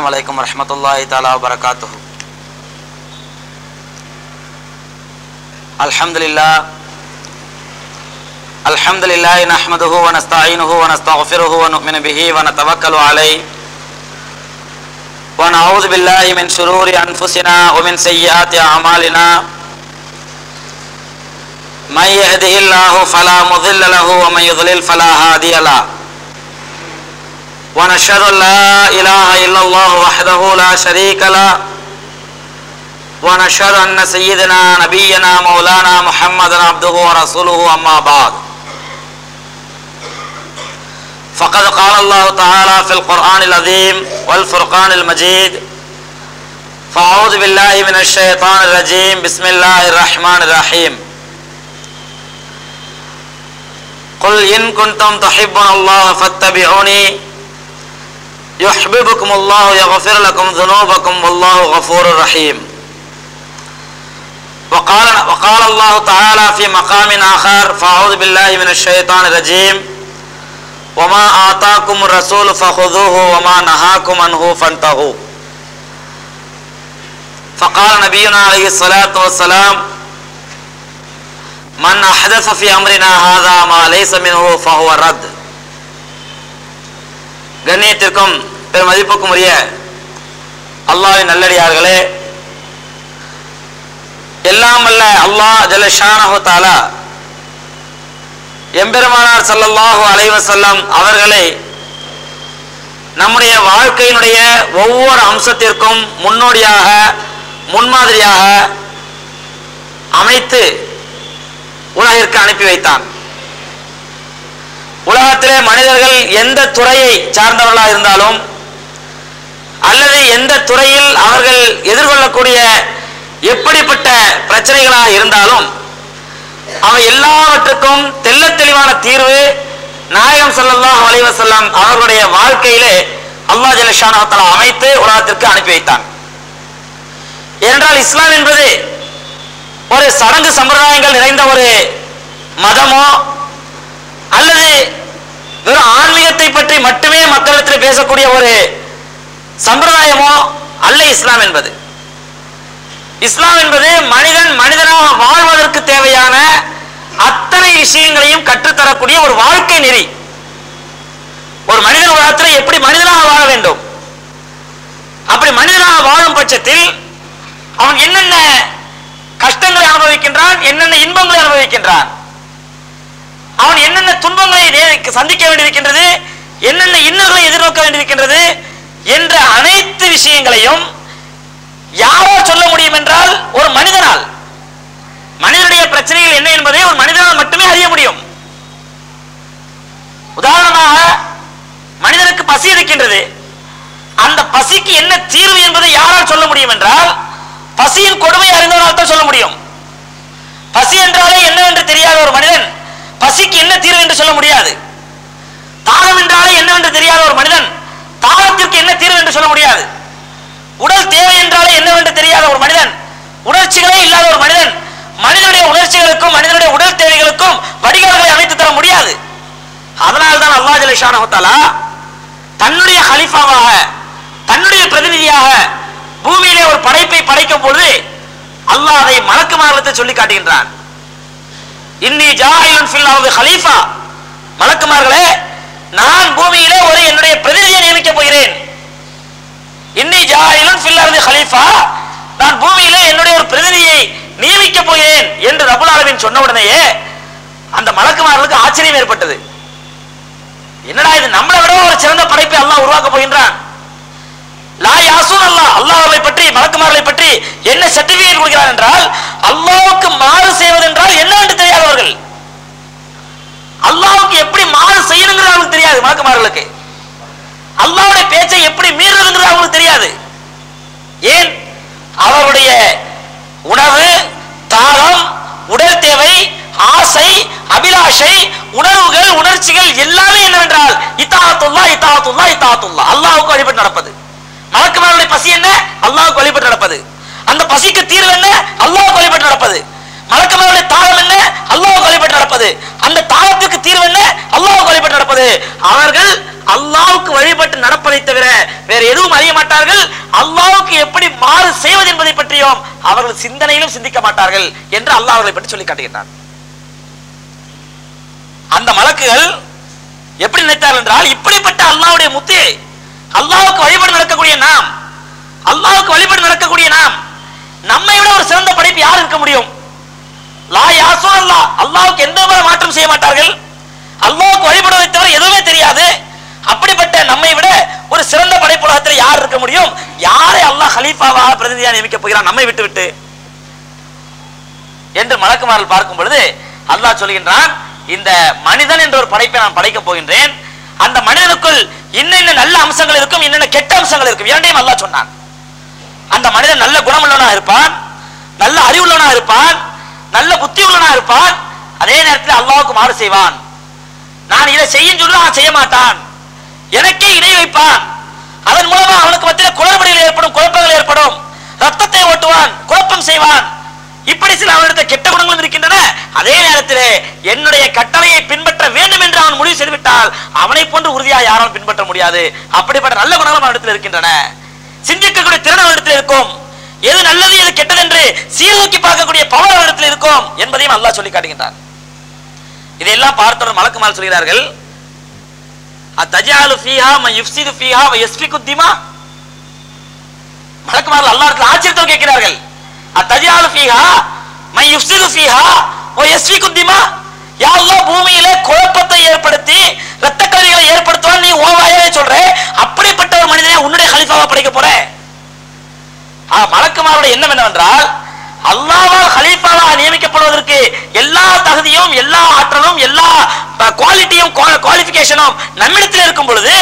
عليكم ورحمة الله تعالى وبركاته الحمد لله الحمد لله نحمده ونستعينه ونستغفره ونؤمن به ونتوكل عليه ونعوذ بالله من شرور أنفسنا ومن سيئات أعمالنا من يهده الله فلا مضل له ومن يضلل فلا هادي له ونشهد أن لا إله إلا الله وحده لا شريك له ونشهد أن سيدنا نبينا مولانا محمدا عبده ورسوله أما بعد فقد قال الله تعالى في القرآن العظيم والفرقان المجيد فأعوذ بالله من الشيطان الرجيم بسم الله الرحمن الرحيم قل إن كنتم تحبون الله فاتبعوني يحببكم الله يغفر لكم ذنوبكم والله غفور رحيم وقال وقال الله تعالى في مقام آخر فأعوذ بالله من الشيطان الرجيم وما آتاكم الرسول فخذوه وما نهاكم عنه فانتهوا فقال نبينا عليه الصلاة والسلام من أحدث في أمرنا هذا ما ليس منه فهو رد கண்ணியத்திற்கும் பெரும் மதிப்புக்கும் உரிய அல்லாவின் நல்லடியார்களே எல்லாம் அல்ல அல்லாஹ் ஜலஷானஹு தாலா எம்பெருமானார் சல்லல்லாஹு அலைவசல்லம் அவர்களை நம்முடைய வாழ்க்கையினுடைய ஒவ்வொரு அம்சத்திற்கும் முன்னோடியாக முன்மாதிரியாக அமைத்து உலகிற்கு அனுப்பி வைத்தான் உலகத்திலே மனிதர்கள் எந்த துறையை சார்ந்தவர்களாக இருந்தாலும் அல்லது எந்த துறையில் அவர்கள் எதிர்கொள்ளக்கூடிய எப்படிப்பட்ட பிரச்சனைகளாக இருந்தாலும் அவை எல்லாவற்றுக்கும் தெல்ல தெளிவான தீர்வு நாயகம் சல்லாஹ் அலைவசல்லாம் அவர்களுடைய வாழ்க்கையிலே அல்லாஹ் ஜலஷானத்தலா அமைத்து உலகத்திற்கு அனுப்பி வைத்தான் ஏனென்றால் இஸ்லாம் என்பது ஒரு சடங்கு சம்பிரதாயங்கள் நிறைந்த ஒரு மதமோ அல்லது வெறும் ஆன்மீகத்தை பற்றி மட்டுமே மக்களிடத்தில் பேசக்கூடிய ஒரு சம்பிரதாயமோ அல்ல இஸ்லாம் என்பது இஸ்லாம் என்பது மனிதன் மனிதனாக வாழ்வதற்கு தேவையான அத்தனை விஷயங்களையும் கற்றுத்தரக்கூடிய ஒரு வாழ்க்கை நெறி ஒரு மனிதன் உலகத்தில் எப்படி மனிதனாக வாழ வேண்டும் அப்படி மனிதனாக வாழும் பட்சத்தில் அவன் என்னென்ன கஷ்டங்களை அனுபவிக்கின்றான் என்னென்ன இன்பங்களை அனுபவிக்கின்றான் அவன் என்னென்ன துன்பங்களை சந்திக்க வேண்டியிருக்கின்றது என்னென்ன இன்னல்களை எதிர்நோக்க வேண்டியிருக்கின்றது என்ற அனைத்து விஷயங்களையும் யாரோ சொல்ல முடியும் என்றால் ஒரு மனிதனால் மனிதனுடைய பிரச்சனைகள் என்ன என்பதை ஒரு மனிதனால் மட்டுமே அறிய முடியும் உதாரணமாக மனிதனுக்கு பசி இருக்கின்றது அந்த பசிக்கு என்ன தீர்வு என்பதை யாரால் சொல்ல முடியும் என்றால் பசியின் கொடுமை அறிந்தவனால் தான் சொல்ல முடியும் பசி என்றாலே என்னவென்று தெரியாத ஒரு மனிதன் பசிக்கு என்ன தீர்வு என்று சொல்ல முடியாது தாகம் என்றாலே என்னவென்று தெரியாத ஒரு மனிதன் தாகத்திற்கு என்ன தீர்வு என்று சொல்ல முடியாது உடல் தேவை என்றாலே என்னவென்று தெரியாத ஒரு மனிதன் உணர்ச்சிகளே இல்லாத ஒரு மனிதன் மனிதனுடைய உணர்ச்சிகளுக்கும் மனிதனுடைய உடல் தேவைகளுக்கும் வடிகால்களை அமைத்து தர முடியாது அதனால் தான் அல்லா ஜலிஷானஹத்தாலா தன்னுடைய ஹலிஃபாவாக தன்னுடைய பிரதிநிதியாக பூமியிலே ஒரு படைப்பை படைக்கும் பொழுது அல்லாஹ் அதை மலக்கு மார்க்கத்தை சொல்லி காட்டுகின்றான் இன்னி ஜாயிலுன் ஃபில்லாவது ஹலீஃபா மலக்குமார்களே நான் பூமியிலே ஒரு என்னுடைய பிரதிநிதியை நியமிக்க போகிறேன் இன்னி ஜாயிலுன் ஃபில்லாவது ஹலீஃபா நான் பூமியிலே என்னுடைய ஒரு பிரதிநிதியை நியமிக்க போகிறேன் என்று ரபுல் ஆலமின் சொன்ன உடனேயே அந்த மலக்குமார்களுக்கு ஆச்சரியம் ஏற்பட்டது என்னடா இது நம்மளை விட ஒரு சிறந்த படைப்பை அல்லாஹ் உருவாக்க போகின்றான் லா யாசூன் அல்லாஹ் அல்லாஹ்வை பற்றி மலக்குமார்களை பற்றி என்ன சர்டிபிகேட் கொடுக்கிறார் என்றால் அல்லாஹ்வுக்கு மாறு செய்வது என்றால் என்ன என்று தெரியாதவர்கள் அல்லாஹ்வுக்கு எப்படி மாறு செய்யணுங்கிறது அவங்களுக்கு தெரியாது மலக்குமார்களுக்கு அல்லாஹ்வுடைய பேச்சை எப்படி மீறுறதுங்கிறது அவங்களுக்கு தெரியாது ஏன் அவருடைய உணவு தாகம் உடல் தேவை ஆசை அபிலாஷை உணர்வுகள் உணர்ச்சிகள் எல்லாமே என்னவென்றால் இத்தாத்துல்லா இத்தாத்துல்லா இத்தாத்துல்லா அல்லாஹ்வுக்கு வழிபட்டு நடப்பது மலக்குமாருடைய பசி என்ன அல்லாஹ்வுக்கு வழிபட்டு நடப்பது அந்த பசிக்கு தீர்வு என்ன அல்லாஹ்வுக்கு வழிபட்டு நடப்பது மலக்குமாருடைய தாகம் என்ன அல்லாஹ்வுக்கு வழிபட்டு நடப்பது அந்த தாகத்திற்கு தீர்வு என்ன அல்லாஹ்வுக்கு வழிபட்டு நடப்பது அவர்கள் அல்லாஹ்வுக்கு வழிபட்டு நடப்பதை தவிர வேற எதுவும் அறிய மாட்டார்கள் அல்லாஹ்வுக்கு எப்படி மாறு செய்வது என்பதை பற்றியும் அவர்கள் சிந்தனையிலும் சிந்திக்க மாட்டார்கள் என்று அல்லாஹ் அவர்களை பற்றி சொல்லி காட்டுகிறார் அந்த மலக்குகள் எப்படி நினைத்தார்கள் என்றால் இப்படிப்பட்ட அல்லாஹ்வுடைய முத்து அல்லாஹ்வுக்கு வழிபாடு நடக்கக்கூடிய நாம் அல்லாஹ்வுக்கு வழிபாடு நடக்கக்கூடிய நாம் நம்மை விட ஒரு சிறந்த படைப்பு யார் இருக்க முடியும் லா யாசூன் அல்லாஹ் அல்லாஹ்வுக்கு எந்த வித மாற்றம் செய்ய மாட்டார்கள் அல்லாஹ்வுக்கு வழிபடுவதை தவிர எதுவுமே தெரியாது அப்படிப்பட்ட நம்மை விட ஒரு சிறந்த படைப்புலகத்தில் யார் இருக்க முடியும் யாரை அல்லாஹ் ஹலீஃபாவாக பிரதிநிதியாக நியமிக்க போகிறான் நம்மை விட்டு விட்டு என்று மலக்குமார்கள் பார்க்கும் பொழுது அல்லாஹ் சொல்கின்றான் இந்த மனிதன் என்ற ஒரு படைப்பை நான் படைக்கப் போகின்றேன் அந்த மனிதனுக்குள் இன்னென்ன நல்ல அம்சங்கள் இருக்கும் இன்னென்ன கெட்ட அம்சங்கள் இருக்கும் இரண்டையும் அல்லாஹ் சொன்னான் அந்த மனிதன் நல்ல குணமுள்ளவனா இருப்பான் நல்ல அறிவுள்ளவனா இருப்பான் நல்ல புத்தி உள்ளவனா இருப்பான் அதே நேரத்தில் அல்லாஹ்வுக்கு மாறு செய்வான் நான் இதை செய்யும் சொல்லி அவன் செய்ய மாட்டான் எனக்கே இணை வைப்பான் அதன் மூலமா அவனுக்கு மத்தியில் குளறுபடிகள் ஏற்படும் குழப்பங்கள் ஏற்படும் ரத்தத்தை ஓட்டுவான் குழப்பம் செய்வான் இப்படி சில அவனிடத்தில் கெட்ட குணங்களும் இருக்கின்றன அதே நேரத்திலே என்னுடைய கட்டளையை பின்பற்ற வேண்டும் என்று அவன் முடிவு செய்துவிட்டால் அவனை போன்று உறுதியாக யாராலும் பின்பற்ற முடியாது அப்படிப்பட்ட நல்ல குணங்களும் அவனிடத்தில் இருக்கின்றன சிந்திக்கக்கூடிய திறன் அவனிடத்தில் இருக்கும் எது நல்லது எது கெட்டது என்று சீர்தூக்கி பார்க்கக்கூடிய பவர் அவனிடத்தில் இருக்கும் என்பதையும் அல்லாஹ் சொல்லி காட்டுகின்றான் இதையெல்லாம் பார்த்தவர் மலக்குமால் சொல்கிறார்கள் அத்தஜாலு ஃபீஹா ம யுஃப்சிது ஃபீஹா வ யஸ்ஃபிகு திமா மலக்குமார்கள் அல்லாஹ்விடத்தில் ஆச்சரியத்தோடு கேட்கிறார்கள் அத்தஜாலு ஃபீஹா ம யுஃப்சிது ஃபீஹா வ யஸ்ஃபிகு திமா யா அல்லாஹ் பூமியில குழப்பத்தை ஏற்படுத்தி இரத்த கலரிகளை ஏற்படுத்துவான் நீ ஓவாயே சொல்ற அப்படிப்பட்ட ஒரு மனிதனை உன்னுடைய ஹலிஃபாவா படைக்க போற ஆ, மலக்குமாருடைய எண்ணம் என்னவென்றால் அல்லாவால் ஹலீஃபாவாக நியமிக்கப்படுவதற்கு எல்லா தகுதியும் எல்லா ஆற்றலும் எல்லா குவாலிட்டியும் குவாலிபிகேஷனும் நம்மிடத்தில் இருக்கும் பொழுது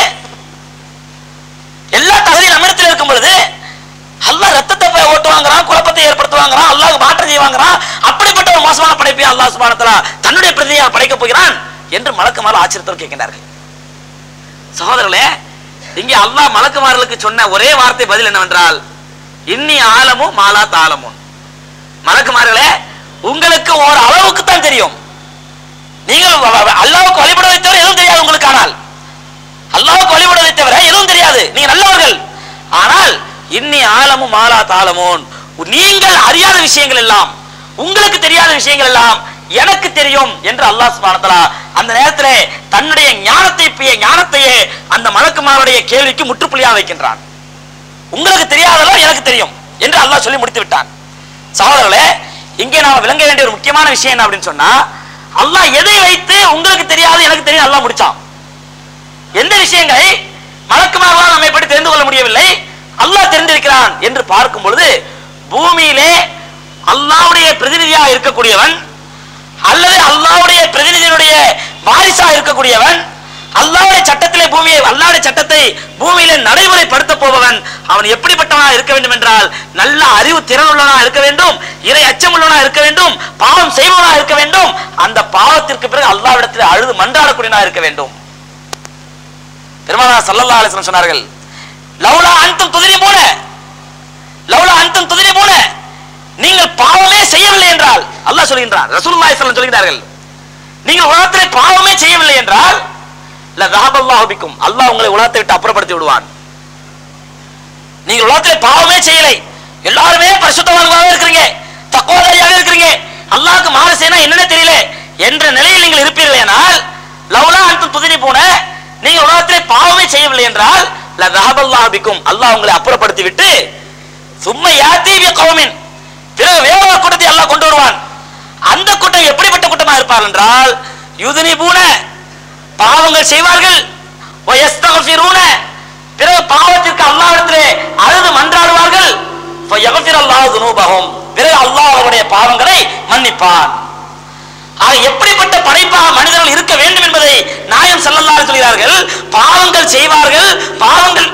எல்லா தகுதியும் நம்மிடத்தில் இருக்கும் பொழுது அல்லாஹ் ரத்தத்தை போய் ஓட்டுவாங்கிறான் குழப்பத்தை ஏற்படுத்துவாங்கிறான் அல்லாஹ் மாற்றம் செய்வாங்கிறான் அப்படிப்பட்ட ஒரு மோசமான படைப்பை அல்லாஹ் சுப்ஹானஹு வ தஆலா தன்னுடைய பிரதியாக படைக்கப் போகிறான் என்று மலக்குமார் ஆச்சரியத்தோடு கேட்கின்றார்கள் சகோதரர்களே இங்கே அல்லாஹ் மலக்குமார்களுக்கு சொன்ன ஒரே வார்த்தை பதில் என்னவென்றால் இன்னி ஆலமும் மாலா தாளமும் மலக்குமார்களே உங்களுக்கு ஒரு அளவுக்கு தான் தெரியும் நீங்கள் வ- வ- அல்லாஹ்வுக்கு வழிபடுவதை தவிர எதுவும் தெரியாது உங்களுக்கு ஆனால் அல்லாஹ்வுக்கு வழிபடுவதை தவிர எதுவும் தெரியாது நீங்க நல்லவர்கள் ஆனால் இன்னி ஆலமும் மாலா தாளமோன் நீங்கள் அறியாத விஷயங்கள் எல்லாம் உங்களுக்கு தெரியாத விஷயங்கள் எல்லாம் எனக்கு தெரியும் என்று அல்லாஹ் சுப்ஹானஹு வ தஆலா அந்த நேரத்திலே தன்னுடைய ஞானத்தை பிய- ஞானத்தையே அந்த மலக்குமாருடைய கேள்விக்கு முற்றுப்புள்ளியாக வைக்கின்றான் உங்களுக்கு தெரியாதெல்லாம் எனக்கு தெரியும் என்று அல்லாஹ் சொல்லி முடித்து விட்டான் சகோதரர்களே இங்கே நாம விளங்க வேண்டிய ஒரு முக்கியமான விஷயம் என்ன அப்படின்னு சொன்னா அல்லாஹ் எதை வைத்து உங்களுக்கு தெரியாது எனக்கு தெரியும் அல்லாஹ் முடிச்சான் எந்த விஷயங்களை மலக்குமார்களால் நம்மை பற்றி தெரிந்து கொள்ள முடியவில்லை அல்லாஹ் தெரிந்திருக்கிறான் என்று பார்க்கும் பொழுது பூமியிலே அல்லாஹ்வுடைய பிரதிநிதியாக இருக்கக்கூடியவன் அல்லது அல்லாஹ்வுடைய பிரதிநிதியினுடைய வாரிசா இருக்கக்கூடியவன் அல்லாஹ்வுடைய சட்டத்திலே பூமியை அல்லாஹ்வுடைய சட்டத்தை பூமியிலே நடைமுறைப்படுத்த போபவன் அவன் எப்படிப்பட்டவனா இருக்க வேண்டும் என்றால் நல்ல அறிவு திறன் உள்ளவனா இருக்க வேண்டும் இறை அச்சம் உள்ளவனா இருக்க வேண்டும் பாவம் செய்பவனா இருக்க வேண்டும் அந்த பாவத்திற்கு பிறகு அல்லாஹ்விடத்தில் அழுது மன்றாடக்கூடியவனா இருக்க வேண்டும் பெருமானார் ஸல்லல்லாஹு அலைஹி வஸல்லம் சொன்னார்கள் லௌலா அன்தும் துதிரிமூன லௌலா அன்தும் துதிரிமூன நீங்கள் பாவமே செய்யவில்லை என்றால் அல்லாஹ் சொல்கின்றான் ரசூலுல்லாஹி ஸல்லல்லாஹு சொல்கிறார்கள் நீங்கள் உலகத்திலே பாவமே செய்யவில்லை என்றால் ல ரஹபல்லாஹு பிக்கும் அல்லாஹ் உங்களை உலகத்தை விட்டு அப்புறப்படுத்தி விடுவான் நீங்கள் உலகத்திலே பாவமே செய்யலை எல்லாருமே பரிசுத்தவான்களாக இருக்கிறீங்க தக்குவாதாரியாக இருக்கிறீங்க அல்லாஹ்வுக்கு மாறு செய்யணும் என்னன்னு தெரியல என்ற நிலையில் நீங்கள் இருப்பீர்கள் என்றால் லவ்லா அன்தும் துதினி போன நீங்க உலகத்திலே பாவமே செய்யவில்லை என்றால் ல ரஹபல்லாஹு பிக்கும் அல்லாஹ் உங்களை அப்புறப்படுத்தி விட்டு சும்மா யாத்தி பி கௌமின் பிறகு வேற ஒரு கூட்டத்தை அல்லாஹ் கொண்டு வருவான் அந்த கூட்டம் எப்படிப்பட்ட கூட்டமா இருப்பார் என்றால் யுதுனிபூன பாவங்கள் செய்வார்கள் வயஸ்தகஃபிரூன பிறகு பாவத்திற்கு அல்லாஹ்விடத்திலே அழுது மன்றாடுவார்கள் ஃபயக்ஃபிர் அல்லாஹ் துனூபஹும் பிறகு அல்லாஹ் அவருடைய பாவங்களை மன்னிப்பான் ஆக எப்படிப்பட்ட படைப்பாக மனிதர்கள் இருக்க வேண்டும் என்பதை நாயம் ஸல்லல்லாஹு அலைஹி சொல்கிறார்கள் பாவங்கள் செய்வார்கள் பாவங்கள்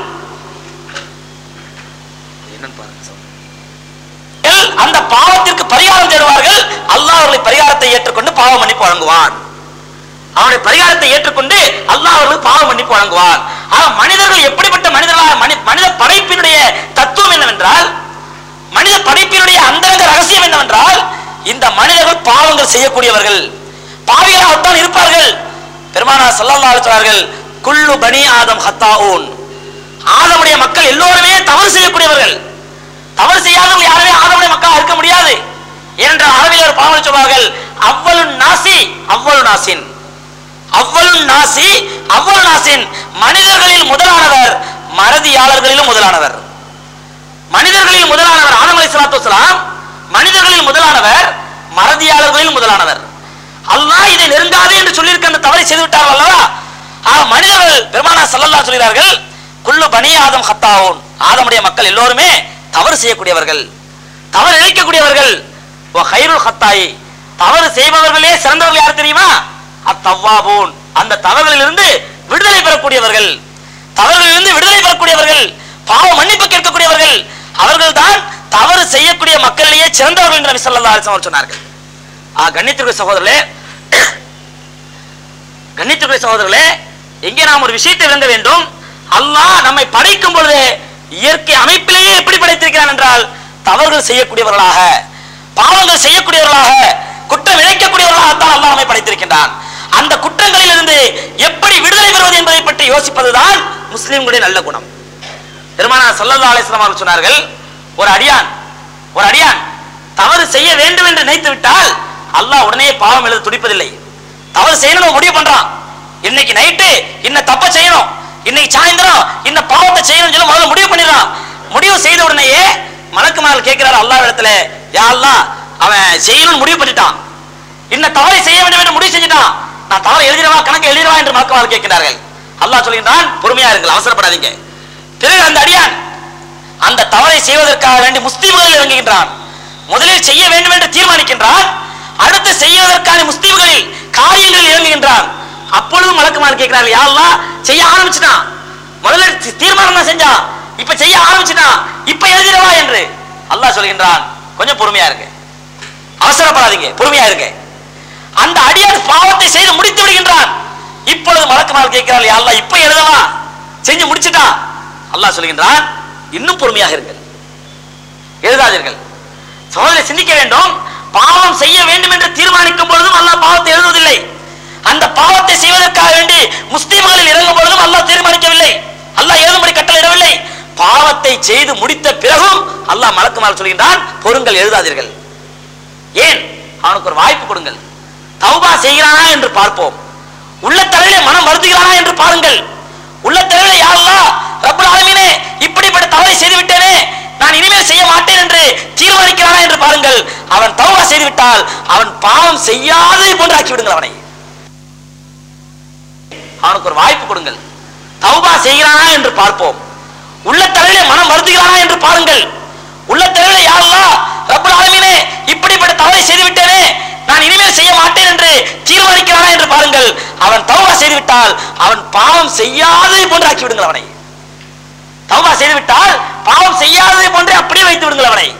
என்னன்னு பாருங்க சகோதரர். அந்த பாவத்திற்கு பரிகாரம் தேடுவார்கள் அல்லாஹ் அவர்களை பரிகாரத்தை ஏற்றுக்கொண்டு பாவ மன்னிப்பு வழங்குவான் அவனுடைய பரிகாரத்தை ஏற்றுக்கொண்டு அல்லாஹ் அவர்களுக்கு பாவ மன்னிப்பு வழங்குவான் ஆக மனிதர்கள் எப்படிப்பட்ட மனிதர்களாக மனி- மனித படைப்பினுடைய தத்துவம் என்னவென்றால் மனித படைப்பினுடைய அந்தரங்க ரகசியம் என்னவென்றால் இந்த மனிதர்கள் பாவங்கள் செய்யக்கூடியவர்கள் பாவிகளாகத்தான் இருப்பார்கள் பெருமானார் ஸல்லல்லாஹு அலைஹி சொன்னார்கள் குல்லு பனி ஆதம் ஹத்தாஊன் ஆதமுடைய மக்கள் எல்லோருமே தவறு செய்யக்கூடியவர்கள் தவறு செய்யாதவர்கள் யாருமே ஆதமுடைய மக்களா இருக்க முடியாது என்ற அரபில் ஒரு பாவனை சொல்வார்கள் அவ்வளு நாசி அவ்வளு நாசின் அவ்வளு நாசி அவ்வளு நாசின் மனிதர்களில் முதலானவர் மறதியாளர்களிலும் முதலானவர் மனிதர்களில் முதலானவர் ஆதம் அலை சலாத்து மனிதர்களில் முதலானவர் மறதியாளர்களில் முதலானவர் அல்லாஹ் இதை நெருங்காது என்று சொல்லியிருக்க அந்த தவறை செய்து விட்டார்கள் அல்லவா ஆக மனிதர்கள் பெருமானா சல்லல்லா சொல்கிறார்கள் குல்லு பனி ஆதம் ஹத்தாவோன் ஆதமுடைய மக்கள் எல்லோருமே தவறு செய்யக்கூடியவர்கள் தவறு இழைக்கக்கூடியவர்கள் ஓ ஹைருல் ஹத்தாயி தவறு செய்பவர்களே சிறந்தவர்கள் யார் தெரியுமா அத்தவ்வாபூன் அந்த தவறுகளிலிருந்து விடுதலை பெறக்கூடியவர்கள் தவறுகளிலிருந்து விடுதலை பெறக்கூடியவர்கள் பாவ மன்னிப்பு கேட்கக்கூடியவர்கள் அவர்கள்தான் தவறு செய்யக்கூடிய மக்களிலேயே சிறந்தவர்கள் என்று நபி ஸல்லல்லாஹு அலைஹி வஸல்லம் சொன்னார்கள் ஆ கண்ணியத்திற்கு சகோதரர்களே கண்ணியத்திற்கு சகோதரர்களே எங்கே நாம் ஒரு விஷயத்தை விளங்க வேண்டும் அல்லாஹ் நம்மை படைக்கும் பொழுது இயற்கை அமைப்பிலேயே எப்படி படைத்திருக்கிறான் என்றால் தவறுகள் செய்யக்கூடியவர்களாக பாவங்கள் செய்யக்கூடியவர்களாக குற்றம் இழைக்கக்கூடியவர்களாகத்தான் அல்லாஹ் நம்மை படைத்திருக்கின்றான் அந்த குற்றங்களில் இருந்து எப்படி விடுதலை பெறுவது என்பதை பற்றி யோசிப்பதுதான் முஸ்லிம்களுடைய நல்ல குணம் பெருமானார் ஸல்லல்லாஹு அலைஹி வஸல்லம் அவர்கள் சொன்னார்கள் ஒரு அடியான் ஒரு அடியான் தவறு செய்ய வேண்டும் என்று நினைத்து விட்டால் அல்லாஹ் உடனே பாவம் எழுத துடிப்பதில்லை தவறு செய்யணும் முடிவு பண்றான் இன்னைக்கு நைட்டு இன்ன தப்ப செய்யணும் இன்னைக்கு சாயந்தரம் இன்ன பாவத்தை செய்யணும் சொல்லி முதல்ல முடிவு பண்ணிடுறான் முடிவு செய்த உடனேயே மலக்கு மகள் கேட்கிறார் அல்லாஹ் இடத்துல யா அல்லாஹ் அவன் செய்யணும்னு முடிவு பண்ணிட்டான் இன்ன தவறை செய்ய வேண்டும் என்று முடிவு செஞ்சுட்டான் நான் தவறை எழுதிடவா கணக்கு எழுதிடவா என்று மலக்கு மகள் கேட்கிறார்கள் அல்லாஹ் சொல்கின்றான் பொறுமையா இருங்கள் அவசரப்படாதீங்க பிறகு அந்த அடியான் அந்த தவறை செய்வதற்காக வேண்டி முஸ்லீம்களில் இறங்குகின்றான் முதலில் செய்ய வேண்டும் என்று தீர்மானிக்கின்றான் அடுத்து செய்வதற்கான முஸ்லீம்களில் காரியங்களில் இறங்குகின்றான் அப்பொழுது மலக்குமார் கேட்கிறார்கள் யா அல்லாஹ் செய்ய ஆரம்பிச்சிட்டான் முதல்ல தி- தீர்மானம் தான் செஞ்சான் இப்ப செய்ய ஆரம்பிச்சிட்டான் இப்ப எழுதிடவா என்று அல்லாஹ் சொல்கின்றான் கொஞ்சம் பொறுமையா இருங்க அவசரப்படாதீங்க பொறுமையா இருங்க அந்த அடியார் பாவத்தை செய்து முடித்து விடுகின்றான் இப்பொழுது மலக்குமார் கேட்கிறார்கள் யா அல்லாஹ் இப்ப எழுதவா செஞ்சு முடிச்சிட்டான் அல்லாஹ் சொல்கின்றான் இன்னும் பொறுமையாக இருங்கள் எழுதாதீர்கள் சகோதரி சிந்திக்க வேண்டும் பாவம் செய்ய வேண்டும் என்று தீர்மானிக்கும் பொழுதும் அல்லாஹ் பாவத்தை எழுதுவதில்லை அந்த பாவத்தை செய்வதற்காக வேண்டி முஸ்லிம்களில் இறங்கும் பொழுதும் அல்லாஹ் தீர்மானிக்கவில்லை அல்லாஹ் எழுதும்படி கட்டளையிடவில்லை பாவத்தை செய்து முடித்த பிறகும் அல்லாஹ் மலக்குமார் சொல்கின்றான் பொறுங்கள் எழுதாதீர்கள் ஏன் அவனுக்கு ஒரு வாய்ப்பு கொடுங்கள் தௌபா செய்கிறானா என்று பார்ப்போம் உள்ளத்தளவிலே மனம் வருந்துகிறானா என்று பாருங்கள் உள்ளத்தளவிலே யா அல்லாஹ் ரப்பல் ஆலமீனே இப்படிப்பட்ட தவறை செய்து விட்டேனே நான் இனிமேல் செய்ய மாட்டேன் என்று தீர்மானிக்கிறானா என்று பாருங்கள் அவன் தௌபா செய்து விட்டால் அவன் பாவம் செய்யாததை போன்று ஆக்கி விடுங்கள் அவனை அவனுக்கு ஒரு வாய்ப்பு கொடுங்கள் தௌபா செய்கிறானா என்று பார்ப்போம் உள்ளத்தளவிலே மனம் வருந்துகிறானா என்று பாருங்கள் உள்ளத்தளவிலே யா அல்லாஹ் ரப்பல் ஆலமீனே இப்படிப்பட்ட தவறை செய்து விட்டேனே நான் இனிமேல் செய்ய மாட்டேன் என்று தீர்மானிக்கிறானா என்று பாருங்கள் அவன் தௌபா செய்து விட்டால் அவன் பாவம் செய்யாததை போன்று ஆக்கி விடுங்கள் அவனை தௌபா செய்து விட்டால் பாவம் செய்யாததை போன்றே அப்படியே வைத்து விடுங்கள் அவனை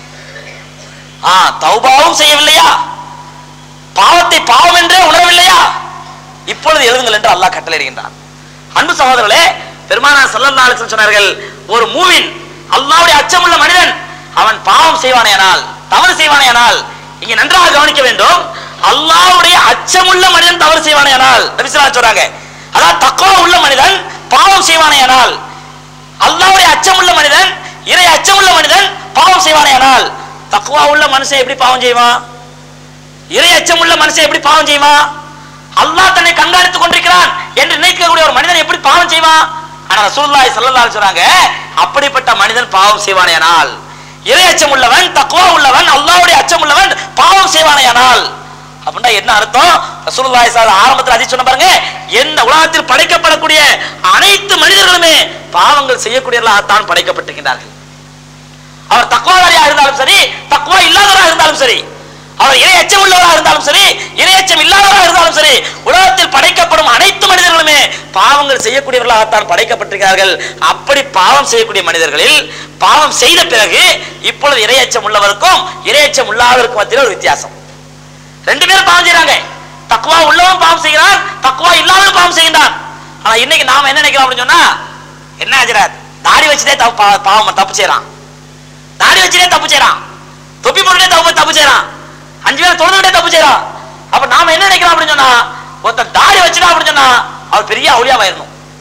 ஆ தௌபாவும் செய்யவில்லையா பாவத்தை பாவம் என்றே உணரவில்லையா இப்பொழுது எழுதுங்கள் என்று அல்லாஹ் கட்டளையிடுகின்றான் அன்பு சகோதரர்களே பெருமானார் ஸல்லல்லாஹு அலைஹி வஸல்லம் சொன்னார்கள் ஒரு மூவின் அல்லாஹ்வுடைய அச்சமுள்ள மனிதன் அவன் பாவம் செய்வானேயானால் தவறு செய்வானேயானால் இங்க நன்றாக கவனிக்க வேண்டும் அல்லாஹ்வுடைய அச்சமுள்ள மனிதன் தவறு செய்வானேயானால் நபி ஸல்லல்லாஹு அலைஹி சொல்றாங்க அதாவது தக்வா உள்ள மனிதன் பாவம் செய்வானேயானால் அல்லாஹ்வுடைய அச்சமுள்ள மனிதன் இறை அச்சமுள்ள மனிதன் பாவம் செய்வானேயானால் தக்வா உள்ள மனுஷன் எப்படி பாவம் செய்வான் இறை அச்சமுள்ள மனுஷன் எப்படி பாவம் செய்வான் அல்லாஹ் தன்னை கண்காணித்துக் கொண்டிருக்கிறான் என்று நினைக்கக்கூடிய ஒரு மனிதன் எப்படி பாவம் செய்வான் ஆனா ரசூலுல்லாஹி ஸல்லல்லாஹு அலைஹி சொல்றாங்க அப்படிப்பட்ட மனிதன் பாவம் செய்வானேயானால் இறை அச்சம் உள்ளவன் தக்வா உள்ளவன் அல்லாஹ்வுடைய அச்சம் உள்ளவன் பாவம் செய்வானேயானால் அப்படின்னா என்ன அர்த்தம் ரசூலுல்லாஹி ஸல்லல்லாஹு ஆரம்பத்தில் அதி சொன்ன பாருங்க என்ன உலகத்தில் படைக்கப்படக்கூடிய அனைத்து மனிதர்களுமே பாவங்கள் செய்யக்கூடியவர்களாகத்தான் படைக்கப்பட்டிருக்கிறார்கள் அவர் தக்குவாதாரியா இருந்தாலும் சரி தக்குவா இல்லாதவராக இருந்தாலும் சரி அவர் இறை அச்சம் உள்ளவராக இருந்தாலும் சரி இறை அச்சம் இல்லாதவராக இருந்தாலும் சரி உலகத்தில் படைக்கப்படும் அனைத்து மனிதர்களுமே பாவங்கள் செய்யக்கூடியவர்களாகத்தான் படைக்கப்பட்டிருக்கிறார்கள் அப்படி பாவம் செய்யக்கூடிய மனிதர்களில் பாவம் செய்த பிறகு இப்பொழுது இறை அச்சம் உள்ளவருக்கும் இறை அச்சம் இல்லாதவருக்கும் மத்தியில் ஒரு வித்தியாசம் ரெண்டு பேரும் பாவம் செய்றாங்க தக்குவா உள்ளவன் பாவம் செய்கிறான் தக்குவா இல்லாதவன் பாவம் செய்கின்றான் ஆனா இன்னைக்கு நாம என்ன நினைக்கிறோம் அப்படின்னு சொன்னா என்ன ஆஜராத் தாடி வச்சுட்டே தப்பு பா- பாவம் தப்பு செய்யறான் தாடி வச்சுட்டே தப்பு செய்யறான் தொப்பி போட்டுட்டே தப்பு தப்பு செய்யறான் அஞ்சு பேர் தொழுதுகிட்டே தப்பு செய்யறான் அப்ப நாம என்ன நினைக்கிறோம் அப்படின்னு சொன்னா ஒருத்தன் தாடி வச்சுட்டா அப்படின்னு சொன்னா அவர் பெரிய அவுளியாவாயிரணும்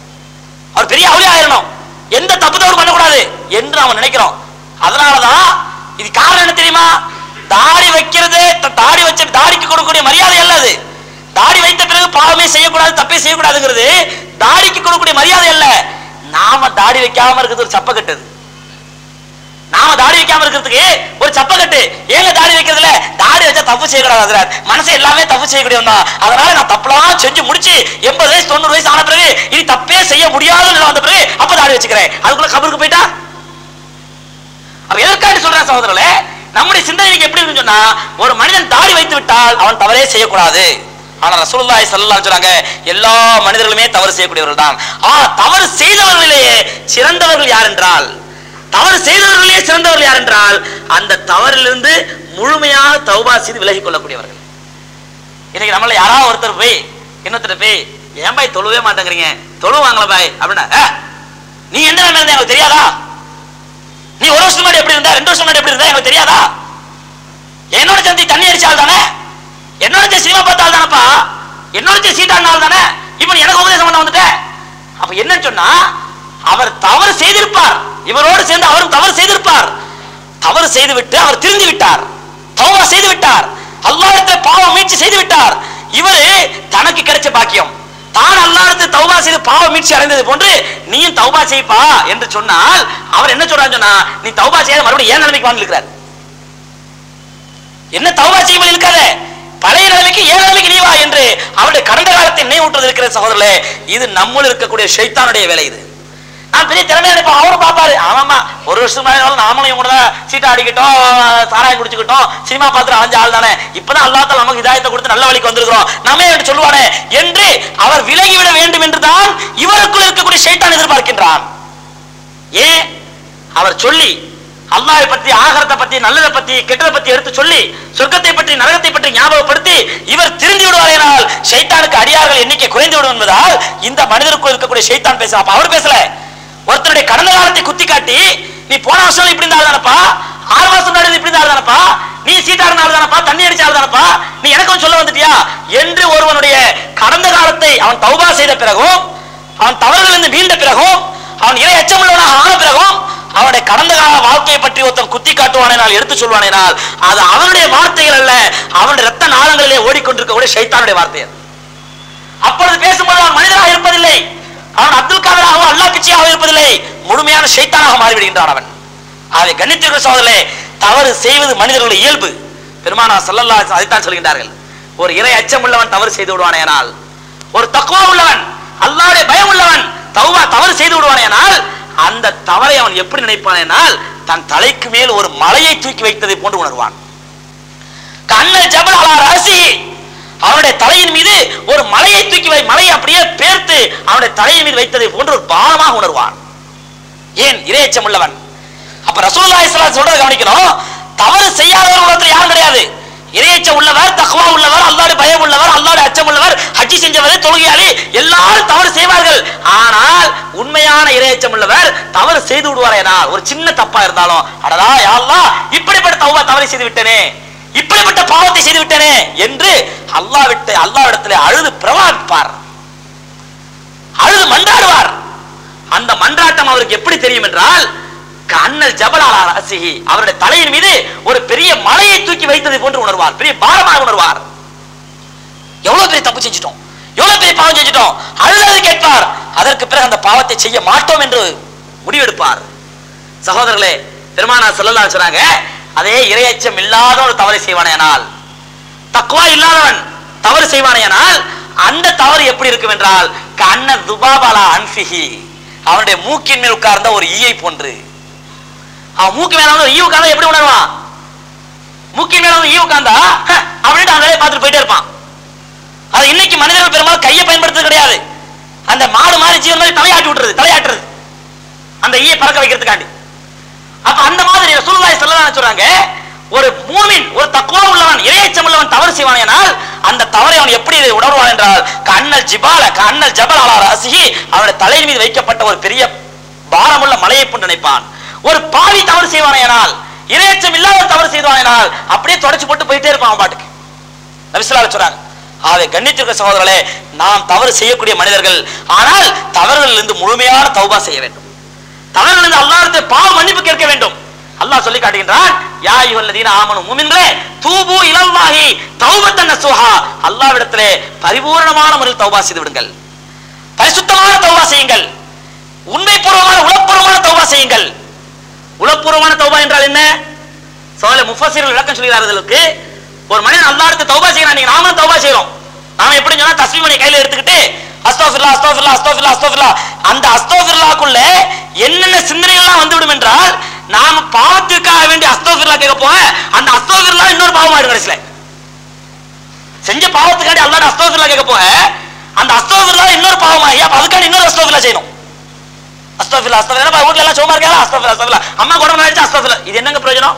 அவர் பெரிய அவுளி ஆயிரணும் எந்த தப்பு தவறு பண்ணக்கூடாது என்று அவன் நினைக்கிறோம் அதனாலதான் இது காரணம் என்ன தெரியுமா தாடி வைக்கிறது த- தாடி வச்ச தாடிக்கு கொடுக்கக்கூடிய மரியாதை அல்ல அது தாடி வைத்த பிறகு பாவமே செய்யக்கூடாது தப்பே செய்யக்கூடாதுங்கிறது தாடிக்கு கொடுக்கக்கூடிய மரியாதை அல்ல நாம தாடி வைக்காம இருக்கிறது ஒரு சப்பக்கட்டு அது. நாம தாடி வைக்காம இருக்கிறதுக்கு ஒரு சப்பக்கட்டு ஏங்க தாடி வைக்கிறதுல தாடி வச்சா தப்பு செய்யக்கூடாது ஹஸ்ரத். மனசு எல்லாமே தப்பு செய்யக்கூடியவன் தான் அதனால நான் தப்புலாம் செஞ்சு முடிச்சு எண்பது வயசு தொண்ணூறு வயசு ஆன பிறகு இனி தப்பே செய்ய முடியாதுன்னு நிலை வந்த பிறகு அப்ப தாடி வச்சுக்கிறேன் அதுக்குள்ள கபருக்கு போயிட்டா அப்ப எதற்காக சொல்றேன் சகோதரர்களே நம்முடைய சிந்தனை இன்னைக்கு எப்படி இருக்குன்னு சொன்னா ஒரு மனிதன் தாடி வைத்து விட்டால் அவன் தவறே செய்யக்கூடாது ஆனா ரசூலுல்லாஹி ஸல்லல்லாஹு அலைஹி சொல்றாங்க எல்லா மனிதர்களுமே தவறு செய்யக்கூடியவர்கள் தான் ஆ தவறு செய்தவர்களிலேயே சிறந்தவர்கள் யார் என்றால் தவறு செய்தவர்களே சிறந்தவர்கள் யார் என்றால் அந்த தவறிலிருந்து முழுமையாக தௌபா செய்து விலகிக் கொள்ளக்கூடியவர்கள் இன்னைக்கு நம்மள யாராவது ஒருத்தர் போய் இன்னொருத்தர் போய் ஏன் பாய் தொழுவே மாட்டேங்கிறீங்க தொழுவாங்களா பாய் அப்படின்னா "ஏ, நீ எந்த நிலைமையில இருந்த எனக்கு தெரியாதா நீ ஒரு வருஷம் முன்னாடி எப்படி இருந்தா ரெண்டு வருஷம் முன்னாடி எப்படி இருந்தா எனக்கு தெரியாதா என்னோட சேர்ந்து தண்ணி அடிச்சால் தானே என்னோட சேர்ந்து சினிமா பார்த்தால் தானப்பா என்னோட சேர்ந்து சீட்டாடினால தானே இப்ப நீ எனக்கு உபதேசம் பண்ண வந்துட்ட அப்ப என்னன்னு சொன்னா அவர் தவறு செய்திருப்பார் இவரோடு சேர்ந்து அவரும் தவறு செய்திருப்பார் தவறு செய்து விட்டு அவர் திருந்தி விட்டார் தௌபா செய்து விட்டார் அல்லாஹ்விடத்தில் பாவம் மீட்சி செய்து விட்டார் இவரு தனக்கு கிடைச்ச பாக்கியம் தான் அல்லாஹ்விடத்தில் தௌபா செய்து பாவ மீட்சி அடைந்தது போன்று நீயும் தௌபா செய்ப்பா என்று சொன்னால் அவர் என்ன சொல்றாரு சொன்னா நீ தௌபா செய்யாத மறுபடியும் ஏன் நிலைமைக்கு வாழ்ந்துருக்கிறார் என்ன தௌபா செய்யாமல் இருக்காத பழைய நிலைமைக்கு ஏன் நிலைமைக்கு நீ வா என்று அவருடைய கடந்த காலத்தை நினைவூட்டுறது இருக்கிற சகோதரர்களே இது நம்முள் இருக்கக்கூடிய ஷைத்தானுடைய வேலை இது நான் பெரிய திறமை நினைப்போம் அவரும் பார்ப்பாரு ஆமாமா ஒரு வருஷம் முன்னாடி நாமளும் இவங்க கூட சீட்டா அடிக்கட்டும் சாராயம் குடிச்சுக்கிட்டோம் சினிமா பார்த்துட்டு அலைஞ்ச ஆள் தானே இப்பதான் அல்லாத்தால நமக்கு இதாயத்தை கொடுத்து நல்ல வழிக்கு வந்திருக்கிறோம் நாமே என்று சொல்லுவானே என்று அவர் விலகிவிட வேண்டும் என்று தான் இவருக்குள் இருக்கக்கூடிய ஷைத்தான் எதிர்பார்க்கின்றான் ஏன் அவர் சொல்லி அல்லாஹ்வை பற்றி ஆகரத்தை பத்தி நல்லதை பத்தி கெட்டதை பத்தி எடுத்து சொல்லி சொர்க்கத்தை பற்றி நரகத்தை பற்றி ஞாபகப்படுத்தி இவர் திருந்தி விடுவாரேனால் ஷைத்தானுக்கு அடியார்கள் எண்ணிக்கை குறைந்து விடும் என்பதால் இந்த மனிதருக்குள் இருக்கக்கூடிய ஷைத்தான் பேச அப்ப அவர் பேசல ஒருத்தருடைய கடந்த காலத்தை குத்தி காட்டி நீ போன வருஷம் இப்படி இருந்தால் தானப்பா ஆறு மாசம் முன்னாடி இப்படி இருந்தால் தானப்பா நீ சீட்டா இருந்தால் தானப்பா தண்ணி அடிச்சால் தானப்பா நீ எனக்கும் சொல்ல வந்துட்டியா என்று ஒருவனுடைய கடந்த காலத்தை அவன் தௌபா செய்த பிறகும் அவன் தவறுகளிலிருந்து மீண்ட பிறகும் அவன் இறை அச்சமுள்ளவனாக ஆன பிறகும் அவனுடைய கடந்த கால வாழ்க்கையை பற்றி ஒருத்தன் குத்தி காட்டுவானேனால் எடுத்து சொல்வானேனால் அது அவனுடைய வார்த்தைகள் அல்ல அவனுடைய ரத்த நாளங்களிலே ஓடிக்கொண்டிருக்கக்கூடிய ஷைத்தானுடைய வார்த்தை அது அப்பொழுது பேசும்போது அவன் மனிதனாக இருப்பதில்லை அவன் அப்துல் காதராகவும் அல்லாஹ் பிச்சையாக இருப்பதில்லை முழுமையான ஷைத்தானாக மாறிவிடுகின்றான் அவன் அதை கண்ணித்திருக்கிற சோதரே தவறு செய்வது மனிதர்களுடைய இயல்பு பெருமானா சல்லல்லா அதைத்தான் சொல்கின்றார்கள் ஒரு இறை அச்சம் உள்ளவன் தவறு செய்து விடுவானேனால் ஒரு தக்குவா உள்ளவன் அல்லாஹ்வுடைய பயம் உள்ளவன் தௌபா தவறு செய்து விடுவானேனால் அந்த தவறை அவன் எப்படி நினைப்பானேனால் தன் தலைக்கு மேல் ஒரு மலையை தூக்கி வைத்ததை போன்று உணர்வான் கண்ணல் ஜபல் அலா ராசி அவனுடைய தலையின் மீது ஒரு மலையை தூக்கி வை மலையை அப்படியே பேர்த்து அவனுடைய தலையின் மீது வைத்ததை போன்று ஒரு பானமாக உணர்வான் ஏன் இரையச்சம் உள்ளவன் அப்ப ரசூலுல்லாஹி ஸல்லல்லாஹு அலைஹி சொல்றத கவனிக்கணும் தவறு செய்யாதவர் உலகத்தில் யாரும் கிடையாது இரையச்சம் உள்ளவர் தக்வா உள்ளவர் அல்லாஹ்வுடைய பயம் உள்ளவர் அல்லாஹ்வுடைய அச்சம் உள்ளவர் ஹஜ்ஜி செஞ்சவர் தொழுகையாளி எல்லாரும் தவறு செய்வார்கள் ஆனால் உண்மையான இரையச்சம் உள்ளவர் தவறு செய்து விடுவாரேனால் ஒரு சின்ன தப்பா இருந்தாலும் அடடா யா அல்லாஹ் இப்படிப்பட்ட தௌபா தவறை செய்து விட்டனே இப்படிப்பட்ட பாவத்தை செய்து விட்டனே என்று அல்லாஹ் விட்டு அல்லாஹ்விடத்திலே அழுது பிரவாதிப்பார் அழுது மன்றாடுவார் அந்த மன்றாட்டம் அவருக்கு எப்படி தெரியும் என்றால் கண்ணல் ஜபலாலா ரசிஹி அவருடைய தலையின் மீது ஒரு பெரிய மலையை தூக்கி வைத்ததை போன்று உணர்வார் பெரிய பாரமாக உணர்வார் எவ்வளவு பெரிய தப்பு செஞ்சிட்டோம் எவ்வளவு பெரிய பாவம் செஞ்சிட்டோம் அழுது கேட்பார் அதற்கு பிறகு அந்த பாவத்தை செய்ய மாட்டோம் என்று முடிவெடுப்பார் சகோதரர்களே பெருமானா சொல்லலாம் சொன்னாங்க அதே இரையச்சம் இல்லாத ஒரு தவறை செய்வானேனால் தக்குவா இல்லாதவன் தவறு செய்வானேனால் அந்த தவறு எப்படி இருக்கும் என்றால் கண்ண துபாபாலா அன்பிஹி அவனுடைய மூக்கின் மேல் உட்கார்ந்த ஒரு ஈயை போன்று அவன் மூக்கு மேல வந்து ஈ உட்கார்ந்தா எப்படி உணர்வான் மூக்கின் மேல வந்து ஈ உட்கார்ந்தா "ஹ" அப்படின்ட்டு அந்த வேலையை பார்த்துட்டு போயிட்டே இருப்பான் அது இன்னைக்கு மனிதர்கள் பெரும்பாலும் கையை பயன்படுத்துறது கிடையாது அந்த மாடு மாதிரி ஜீவன் மாதிரி தலையாட்டி விட்டுறது தலையாட்டுறது அந்த ஈயை பறக்க வைக்கிறதுக்காண்டி அப்ப அந்த மாதிரி ரசூலுல்லாஹி ஸல்லல்லாஹு அலைஹி சொல்றாங்க ஒரு மூமின் ஒரு தக்குவா உள்ளவன் இறையச்சம் உள்ளவன் தவறு செய்வானால் அந்த தவறை அவன் எப்படி இதை உணர்வான் என்றால் கண்ணல் ஜிபால கண்ணல் ஜபல் அலா ரசிஹி அவனுடைய தலையின் மீது வைக்கப்பட்ட ஒரு பெரிய பாரமுள்ள மலையை போன்று நினைப்பான் ஒரு பாவி தவறு செய்வானேனால் இறையச்சம் இல்லாத தவறு செய்வானேனால் அப்படியே தொடச்சு போட்டு போயிட்டே இருப்பான் அவன் பாட்டுக்கு நபிசுல்லா சொல்றாங்க ஆகவே கண்ணியத்திற்கு சகோதரர்களே நாம் தவறு செய்யக்கூடிய மனிதர்கள் ஆனால் தவறுகளிலிருந்து முழுமையான தௌபா செய்ய வேண்டும் தவறுகளிலிருந்து அல்லாஹ்விடத்தில் பாவ மன்னிப்பு கேட்க வேண்டும் அல்லாஹ் சொல்லி காட்டுகின்றான் யா அய்யுஹல்லதீன ஆமனு முமின்களே தூபு இலல்லாஹி தௌபத்தன் நசுஹா அல்லாஹ்விடத்திலே பரிபூரணமான முறையில் தௌபா செய்து விடுங்கள் பரிசுத்தமான தௌபா செய்யுங்கள் உண்மைப்பூர்வமான உளப்பூர்வமான தௌபா செய்யுங்கள் உளப்பூர்வமான தௌபா என்றால் என்ன சோழ முஃபஸிர்கள் விளக்கம் சொல்கிறார்களுக்கு ஒரு மனிதன் அல்லாஹ்வுக்கு தௌபா செய்யறான் நீங்க நாமளும் தௌபா செய்றோம் நாம எப்படி சொன்னா தஸ்மீமணி கையில எடுத்துக்கிட்டு அஸ்தோஃபில்லா அஸ்தோஃபில்லா அஸ்தோஃபில்லா அஸ்தோஃபில்லா அந்த அஸ்தோஃபில்லாக்குள்ள என்னென்ன சிந்தனைகள்லாம் வந்துவிடும் என்றால் நாம பாவத்திற்காக வேண்டிய அஸ்தோஃபில்லா கேட்க போக அந்த அஸ்தோஃபில்லா இன்னொரு பாவம் ஆயிடும் கடைசியில செஞ்ச பாவத்துக்காண்டி அல்லாஹ் அஸ்தோஃபில்லா கேட்க போக அந்த அஸ்தோஃபில்லா இன்னொரு பாவமாகி அப்ப அதுக்காண்டி இன்னொரு அஸ்தோஃபில்லா செய்யணும் அஸ்தோஃபில்லா அஸ்தோஃபில்லா வீட்ல எல்லாம் சும்மா இருக்கா அஸ்தோஃபில்லா அஸ்தோஃபில்லா அம்மா கூட அடிச்சா அஸ்தோஃபில்லா இது என்னங்க பிரயோஜனம்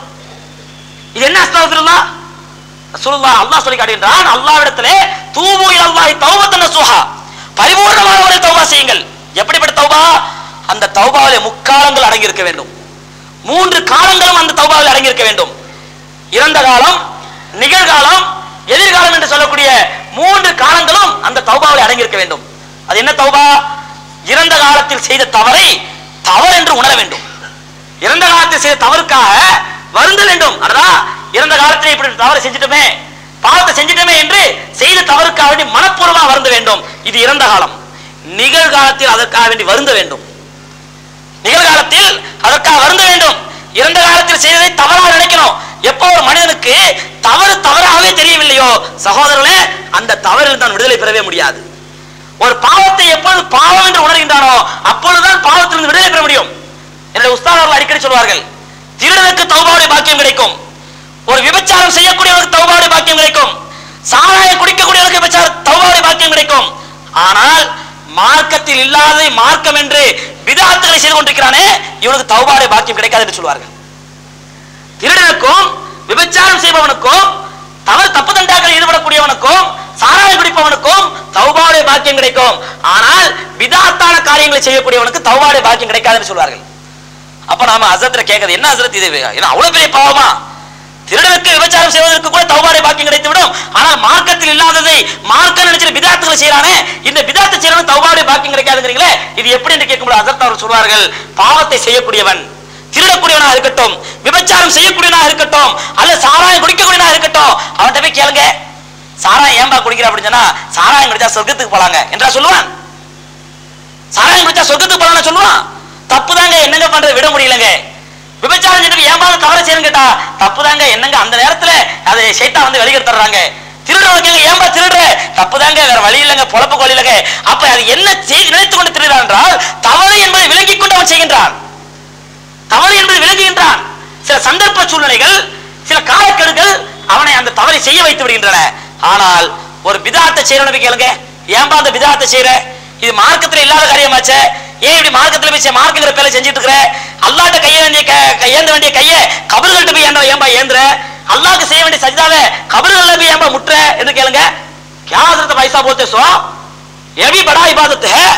இது என்ன அஸ்தோஃபில்லா ரசூலுல்லாஹ் அல்லாஹ் சொல்லி காட்டுகின்றான் அல்லாஹ்விடத்திலே தூபு இலல்லாஹி தௌபத்தன் நசுஹா பரிபூர்ணமான ஒரு தௌபா செய்யுங்கள் எப்படிப்பட்ட தௌபா அந்த தௌபாவிலே முக்காலங்கள் அடங்கி இருக்க வேண்டும் மூன்று காலங்களும் அந்த தௌபாவில் அடங்கி இருக்க வேண்டும் இறந்த காலம் நிகழ்காலம் எதிர்காலம் என்று சொல்லக்கூடிய மூன்று காலங்களும் அந்த தௌபாவில் அடங்கி இருக்க வேண்டும் அது என்ன தௌபா இறந்த காலத்தில் செய்த தவறை தவறு என்று உணர வேண்டும் இறந்த காலத்தில் செய்த தவறுக்காக வருந்த வேண்டும் அடடா இறந்த காலத்தில் இப்படி தவறு செஞ்சிட்டோமே பாவத்தை செஞ்சிட்டோமே என்று செய்த தவறுக்காக வேண்டி மனப்பூர்வமாக வருந்த வேண்டும் இது இறந்த காலம் நிகழ்காலத்தில் அதற்காக வேண்டி வருந்த வேண்டும் நிகழ்காலத்தில் அதற்காக வருந்த வேண்டும் இறந்த காலத்தில் செய்ததை தவறாக நினைக்கணும் எப்போ ஒரு மனிதனுக்கு தவறு தவறாகவே தெரியவில்லையோ சகோதரர்களே அந்த தவறில் தான் விடுதலை பெறவே முடியாது ஒரு பாவத்தை எப்பொழுது பாவம் என்று உணர்கின்றானோ அப்பொழுதுதான் பாவத்திலிருந்து விடுதலை பெற முடியும் என்னுடைய உஸ்தாத் அவர்கள் அடிக்கடி சொல்வார்கள் திருடனுக்கு தௌபாவுடைய பாக்கியம் கிடைக்கும் ஒரு விபச்சாரம் செய்யக்கூடியவனுக்கு தௌபாவுடைய பாக்கியம் கிடைக்கும் சாராயம் குடிக்கக்கூடியவனுக்கு விபச்சார தௌபாவுடைய பாக்கியம் கிடைக்கும் ஆனால் மார்க்கத்தில் இல்லாததை மார்க்கம் என்று விதாத்துகளை செய்து கொண்டிருக்கிறானே இவனுக்கு தௌபாவுடைய பாக்கியம் கிடைக்காது என்று சொல்வார்கள் திருடனுக்கும் விபச்சாரம் செய்பவனுக்கும் தவறு தப்பு தண்டாக்களில் ஈடுபடக்கூடியவனுக்கும் சாராயம் குடிப்பவனுக்கும் தௌபாவுடைய பாக்கியம் கிடைக்கும் ஆனால் விதாத்தான காரியங்களை செய்யக்கூடியவனுக்கு தௌபாவுடைய பாக்கியம் கிடைக்காதுன்னு சொல்வார்கள் அப்ப நாம அசத்துல கேட்கறது என்ன அசரத் இது ஏன்னா அவ்வளவு பெரிய பாவமா திருடனுக்கு விபச்சாரம் செய்வதற்கு கூட தௌபாடைய பாக்கியம் கிடைத்து விடும் ஆனால் மார்க்கத்தில் இல்லாததை மார்க்க நினைச்சிட்டு விதாத்துகளை செய்யறானே இந்த விதாத்து செய்யறவன் தௌபாடைய பாக்கியம் கிடைக்காதுங்கிறீங்களே இது எப்படி என்று கேட்கும்போது அசரத் அவர் சொல்வார்கள் பாவத்தை செய்யக்கூடியவன் திருடக்கூடியவனாக இருக்கட்டும் விபச்சாரம் செய்யக்கூடியவனாக இருக்கட்டும் அல்ல சாராயம் குடிக்கக்கூடியவனாக இருக்கட்டும் அவன்கிட்ட போய் கேளுங்க சாராயம் ஏன்பா குடிக்கிற அப்படின்னு சொன்னா சாராயம் குடிச்சா சொர்க்கத்துக்கு போலாங்க என்றா சொல்லுவான் சாராயம் குடிச்சா சொர்க்கத்துக்கு போலாம்னு சொல்லுவான் தப்புதாங்க என்னங்க பண்றது விட முடியலங்க விபச்சாரம் செஞ்சு ஏன்பா தவறு செய்யணும் கேட்டா தப்புதாங்க என்னங்க அந்த நேரத்துல அதை சைத்தா வந்து வெளியெடுத்துறாங்க திருடுறவங்க ஏன்பா திருடுற தப்புதாங்க வேற வழி இல்லைங்க பொழப்பு வழி இல்லைங்க அப்ப அது என்ன செய்து நினைத்து கொண்டு திருடுறான் என்றால் தவறு என்பதை விளங்கிக் கொண்டு அவன் செய்கின்றான் தவறு என்பதை விளங்குகின்றான் சில சந்தர்ப்ப சூழ்நிலைகள் சில காலக்கெடுகள் அவனை அந்த தவறை செய்ய வைத்து விடுகின்றன ஆனால் ஒரு விதாத்தை செய்யறவனுக்கு கேளுங்க ஏன்பா அந்த விதாத்தை செய்யற இது மார்க்கத்துல இல்லாத காரியமாச்சே ஏன் இப்படி மார்க்கத்துல போய் செ- மார்க்கங்கிற பேர்ல செஞ்சுட்டு இருக்கிற அல்லாட்ட கைய வேண்டிய க- க- ஏந்த வேண்டிய கையை கபர்கள்ட்ட போய் ஏந்த ஏன்பா ஏந்துற அல்லாஹ்க்கு செய்ய வேண்டிய சஜிதாவை கபர்கள்ல போய் ஏன்பா முட்டுற என்று கேளுங்க क्या हजरत भाई साहब बोलते सो ये भी बड़ा इबादत है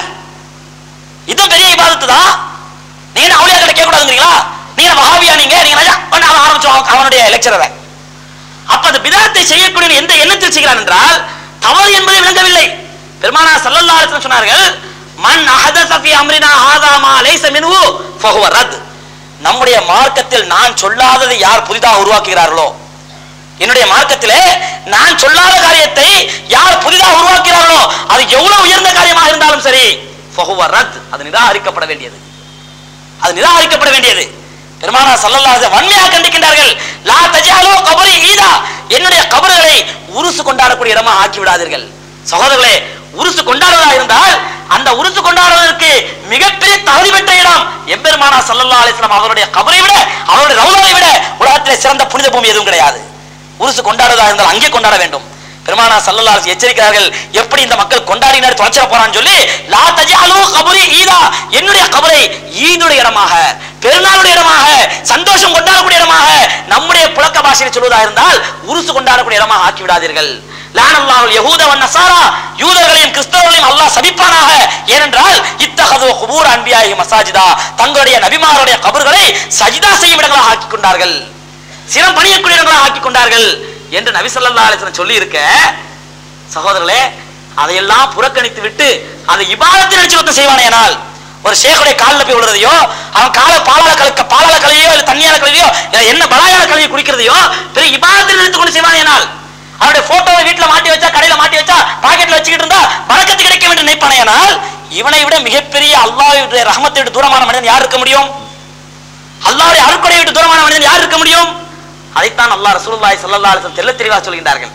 இதுவும் பெரிய இபாதத்து தான் நீங்க என்ன அவுளியா கிட்ட கேட்க கூடாதுங்கிறீங்களா நீங்க வஹாபியா நீங்க நீங்க ராஜா பண்ண அவன் ஆரம்பிச்சோம் அவன் அவனுடைய லெக்சரரை அப்ப அந்த பிதாத்தை செய்யக்கூடிய எந்த எண்ணத்தில் செய்கிறான் என்றால் தவறு என்பதை விளங்கவில்லை பெருமானா சல்லல்லாஹு அலைஹி வஸல்லம் சொன்னார்கள் மன் அஹதஸ ஃபீ அம்ரினா ஹாதா மா லைஸ மின்ஹு ஃபஹுவ ரத் நம்முடைய மார்க்கத்தில் நான் சொல்லாததை யார் புதிதாக உருவாக்குகிறார்களோ என்னுடைய மார்க்கத்திலே நான் சொல்லாத காரியத்தை யார் புதிதாக உருவாக்குகிறார்களோ அது எவ்வளவு உயர்ந்த காரியமாக இருந்தாலும் சரி ஃபஹுவ ரத் அது நிராகரிக்கப்பட வேண்டியது அது நிராகரிக்கப்பட வேண்டியது பெருமானா சல்லல்லாஹு அலைஹி வன்மையாக கண்டிக்கின்றார்கள் லா தஜாலோ கபரி ஈதா என்னுடைய கபறுகளை உருசு கொண்டாடக்கூடிய இடமா ஆக்கி விடாதீர்கள் சகோதரர்களே உருசு கொண்டாடுவதா இருந்தால் அந்த உருசு கொண்டாடுவதற்கு மிகப்பெரிய தகுதி பெற்ற இடம் எம்பெருமானா சல்லல்லாஹு அலைஹி வஸல்லம் அவருடைய கபரை விட அவருடைய ரவுலாவை விட உலகத்திலே சிறந்த புனித பூமி எதுவும் கிடையாது உருசு கொண்டாடுவதா இருந்தால் அங்கே கொண்டாட வேண்டும் பெருமானா சல்லல்லாஹு அலைஹி எச்சரிக்கிறார்கள் எப்படி இந்த மக்கள் கொண்டாடினார் தொலைச்சிட போறான்னு சொல்லி லா தஜாலு கபரி ஈதா என்னுடைய கபரை ஈதுடைய இடமாக பெருநாளுடைய இடமாக சந்தோஷம் கொண்டாடக்கூடிய இடமாக நம்முடைய புழக்க பாஷையில் சொல்வதாக இருந்தால் உருசு கொண்டாடக்கூடிய இடமாக ஆக்கி விடாதீர்கள் லானல்லாஹுல் யஹூத வன் நசாரா யூதர்களையும் கிறிஸ்தவர்களையும் அல்லாஹ் சபிப்பானாக ஏனென்றால் இத்தகது குபூர் அன்பியாகி மசாஜிதா தங்களுடைய நபிமாருடைய கபர்களை சஜிதா செய்யும் இடங்களாக ஆக்கி கொண்டார்கள் சிரம் பணியக்கூடிய இடங்களாக ஆக்கி கொண்டார்கள் என்று நபி ஸல்லல்லாஹு அலைஹி வஸல்லம் சொல்லி இருக்க சகோதரர்களே அதையெல்லாம் புறக்கணித்து விட்டு அதை இபாதத்தில் நினைச்சு ஒருத்தன் செய்வானேனால் ஒரு ஷேகுடைய காலில் போய் விழுறதையோ அவன் காலை பாலால கலக்க பாலால கழுவியோ இல்ல தண்ணியால கழுவியோ இல்ல என்ன பலாயால கழுவி குடிக்கிறதையோ பெரிய இபாதத்தில் நினைத்து கொண்டு செய்வானேனால் அவனுடைய போட்டோவை வீட்டுல மாட்டி வச்சா கடையில மாட்டி வச்சா பாக்கெட்ல வச்சுக்கிட்டு இருந்தா பறக்கத்து கிடைக்கும் என்று நினைப்பானேனால் இவனை விட மிகப்பெரிய அல்லாஹ்வுடைய ரஹமத்தை விட்டு தூரமான மனிதன் யார் இருக்க முடியும் அல்லாஹ்வுடைய அருட்கொடையை விட்டு தூரமான மனிதன் யார் இருக்க முடியும் அதைத்தான் அல்லாஹ் ரசூலுல்லாஹி ஸல்லல்லாஹு அலைஹி வஸல்லம் தெள்ளத் தெளிவாக சொல்கின்றார்கள்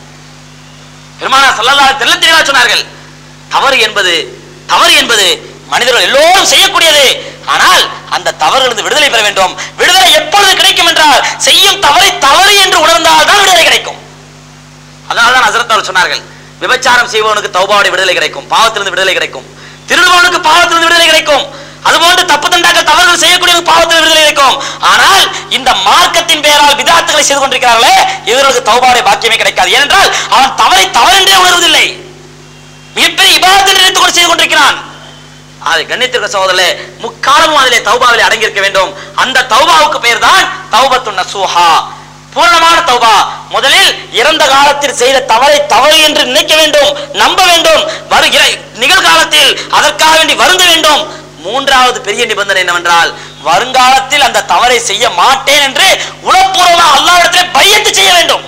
பெருமானா ஸல்லல்லாஹு அலைஹி தெள்ளத் தெளிவாக சொன்னார்கள் தவறு என்பது தவறு என்பது மனிதர்கள் எல்லோரும் செய்யக்கூடியது ஆனால் அந்த தவறுகளிலிருந்து விடுதலை பெற வேண்டும் விடுதலை எப்பொழுது கிடைக்கும் என்றால் செய்யும் தவறை தவறு என்று உணர்ந்தால் தான் விடுதலை கிடைக்கும் அதனால்தான் ஹசரத் அவர்கள் சொன்னார்கள் விபச்சாரம் செய்பவனுக்கு தௌபாவுடைய விடுதலை கிடைக்கும் பாவத்திலிருந்து விடுதலை கிடைக்கும் திருடுபவனுக்கு பாவத்திலிருந்து விடுதலை கிடைக்கும் அதுபோன்று தப்பு தண்டாக்கள் தவறுகள் செய்யக்கூடியவனுக்கு பாவத்தில் விடுதலை கிடைக்கும் ஆனால் இந்த மார்க்கத்தின் பெயரால் விதாத்துகளை செய்து கொண்டிருக்கிறார்களே இவர்களுக்கு தௌபாவுடைய பாக்கியமே கிடைக்காது ஏனென்றால் அவன் தவறை தவறென்றே உணர்வதில்லை மிகப்பெரிய இபாதத்தில் நினைத்துக் கொண்டு செய்து கொண்டிருக்கிறான் அதை கண்ணித்திருக்க சகோதரே முக்காலமும் அதிலே தௌபாவிலே அடங்கியிருக்க வேண்டும் அந்த தௌபாவுக்கு பெயர் தான் தௌபத்து நசூஹா பூரணமான தௌபா முதலில் இறந்த காலத்தில் செய்த தவறை தவறு என்று நினைக்க வேண்டும் நம்ப வேண்டும் வருகிற நிகழ்காலத்தில் அதற்காக வேண்டி வருந்த வேண்டும் மூன்றாவது பெரிய நிபந்தனை என்னவென்றால் வருங்காலத்தில் அந்த தவறை செய்ய மாட்டேன் என்று உளப்பூர்வமாக அல்லாவிடத்திலே பையத்து செய்ய வேண்டும்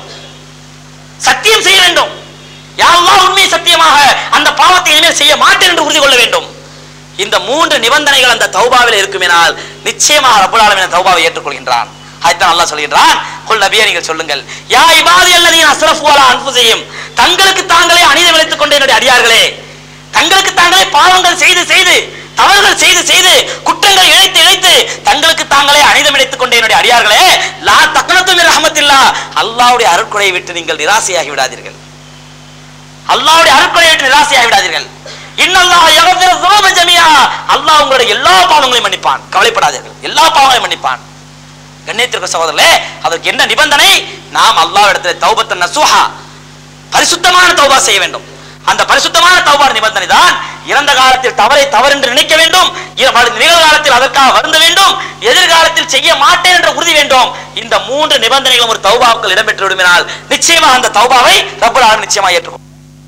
சத்தியம் செய்ய வேண்டும் யாரெல்லாம் உண்மை சத்தியமாக அந்த பாவத்தை இனிமேல் செய்ய மாட்டேன் என்று உறுதி கொள்ள வேண்டும் இந்த மூன்று நிபந்தனைகள் அந்த தௌபாவில் இருக்குமெனால் நிச்சயமாக ரப்பல் ஆலமீன் அந்த தௌபாவை ஏற்றுக்கொள்கின்றான் அதைத்தான் அல்லாஹ் சொல்கின்றான் கொல் நபியே நீங்கள் சொல்லுங்கள் யா இபாதி அல்லதீன அஸ்ரஃபு அலா அன்ஃபுஸிஹிம் தங்களுக்கு தாங்களே அநீதம் இழைத்துக் கொண்ட என்னுடைய அடியார்களே தங்களுக்கு தாங்களே பாவங்கள் செய்து செய்து தவறுகள் செய்து செய்து குற்றங்கள் இழைத்து இழைத்து தங்களுக்கு தாங்களே அனிதம் இழைத்துக் கொண்ட என்னுடைய அடியார்களே லா தக்கனத்தும் ரஹமத்தில்லா அல்லாஹ்வுடைய அருட்கொடையை விட்டு நீங்கள் நிராசையாகி விடாதீர்கள் அல்லாஹ்வுடைய அருட்கொடையை விட்டு நிராசையாகி விடாதீர்கள் இன்னல்லாஹ் யக்ஃபிரு ذُنُوبَ ஜமீஆ அல்லாஹ் உங்களுடைய எல்லா பாவங்களையும் மன்னிப்பான் கவலைப்படாதீர்கள் எல்லா பாவங்களையும் மன்னிப்பான் கண்ணியத்திற்கு சகோதரர்களே அதற்கு என்ன நிபந்தனை நாம் அல்லாஹ்விடத்தில் தௌபத்தன் நசூஹா பரிசுத்தமான தௌபா செய்ய வேண்டும் அந்த பரிசுத்தமான தௌபா நிபந்தனை தான் இறந்த காலத்தில் தவறை தவறு என்று நினைக்க வேண்டும் இ- வரு- நிகழ்காலத்தில் அதற்காக வருந்த வேண்டும் எதிர்காலத்தில் செய்ய மாட்டேன் என்ற உறுதி வேண்டும் இந்த மூன்று நிபந்தனைகளும் ஒரு தௌபாவுக்குள் இடம்பெற்று விடுமினால் நிச்சயமா அந்த தௌபாவை ரப்பல் ஆலமீன் நிச்சயமா ஏற்றுக்கொள்ளும்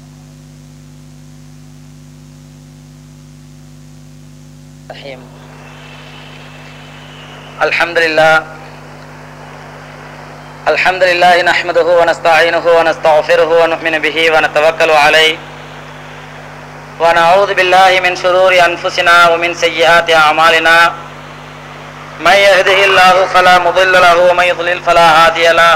الرحيم الحمد لله الحمد لله نحمده ونستعينه ونستغفره ونؤمن به ونتوكل عليه ونعوذ بالله من شرور أنفسنا ومن سيئات أعمالنا من يهده الله فلا مضل له ومن يضلل فلا هادي له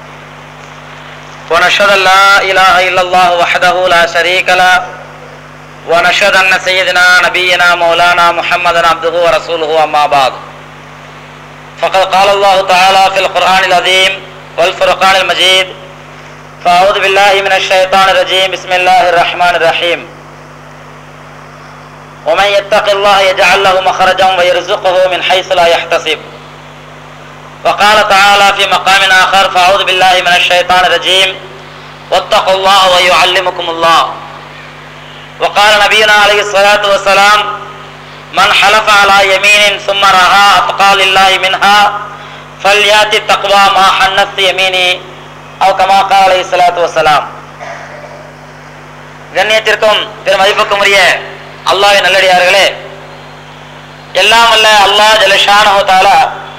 ونشهد أن لا إله إلا الله وحده لا شريك له ونشهد أن سيدنا نبينا مولانا محمدا عبده ورسوله أما بعد فقد قال الله تعالى في القرآن العظيم والفرقان المجيد فأعوذ بالله من الشيطان الرجيم بسم الله الرحمن الرحيم ومن يتق الله يجعل له مخرجا ويرزقه من حيث لا يحتسب وقال تعالى في مقام آخر فأعوذ بالله من الشيطان الرجيم واتقوا الله ويعلمكم الله وقال نبينا عليه الصلاة والسلام من حلف على يمين ثم رها أتقى لله منها فليأتي التقوى ما حنث يميني أو كما قال عليه الصلاة والسلام கண்ணியத்திற்கும் பெருமதிப்புக்கும் உரிய அல்லாஹ்வின் நல்லடியார்களே எல்லாம் வல்ல அல்லாஹ் ஜலஷானஹு தாலா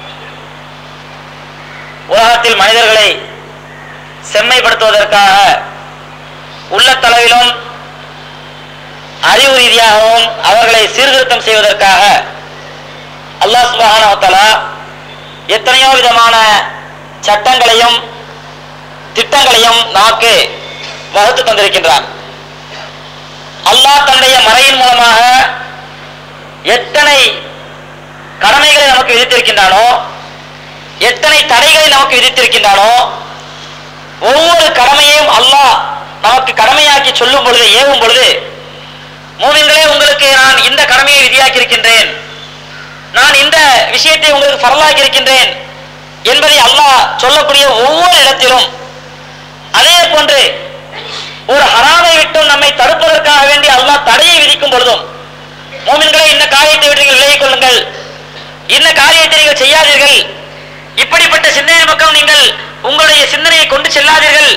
உலகத்தில் மனிதர்களை செம்மைப்படுத்துவதற்காக உள்ளத்தளவிலும் அறிவு ரீதியாகவும் அவர்களை சீர்திருத்தம் செய்வதற்காக அல்லாஹ் சுபஹானஹு தஆலா எத்தனையோ விதமான சட்டங்களையும் திட்டங்களையும் நமக்கு வகுத்து தந்திருக்கின்றான் அல்லாஹ் தன்னுடைய மறையின் மூலமாக எத்தனை கடமைகளை நமக்கு விதித்திருக்கின்றானோ எத்தனை தடைகளை நமக்கு விதித்திருக்கின்றானோ ஒவ்வொரு கடமையையும் அல்லாஹ் நமக்கு கடமையாக்கி சொல்லும் பொழுது ஏவும் பொழுது மூமின்களே உங்களுக்கு நான் இந்த கடமையை விதியாக்கி இருக்கின்றேன் நான் இந்த விஷயத்தை உங்களுக்கு பரலாக்கி இருக்கின்றேன் என்பதை அல்லாஹ் சொல்லக்கூடிய ஒவ்வொரு இடத்திலும் அதே போன்று ஒரு ஹராமை விட்டும் நம்மை தடுப்பதற்காக வேண்டி அல்லாஹ் தடையை விதிக்கும் பொழுதும் மூமின்களே இந்த காரியத்தை விட்டு நீங்கள் விலகிக் கொள்ளுங்கள் இந்த காரியத்தை நீங்கள் செய்யாதீர்கள் இப்படிப்பட்ட சிந்தனை பக்கம் நீங்கள் உங்களுடைய சிந்தனையை கொண்டு செல்லாதீர்கள்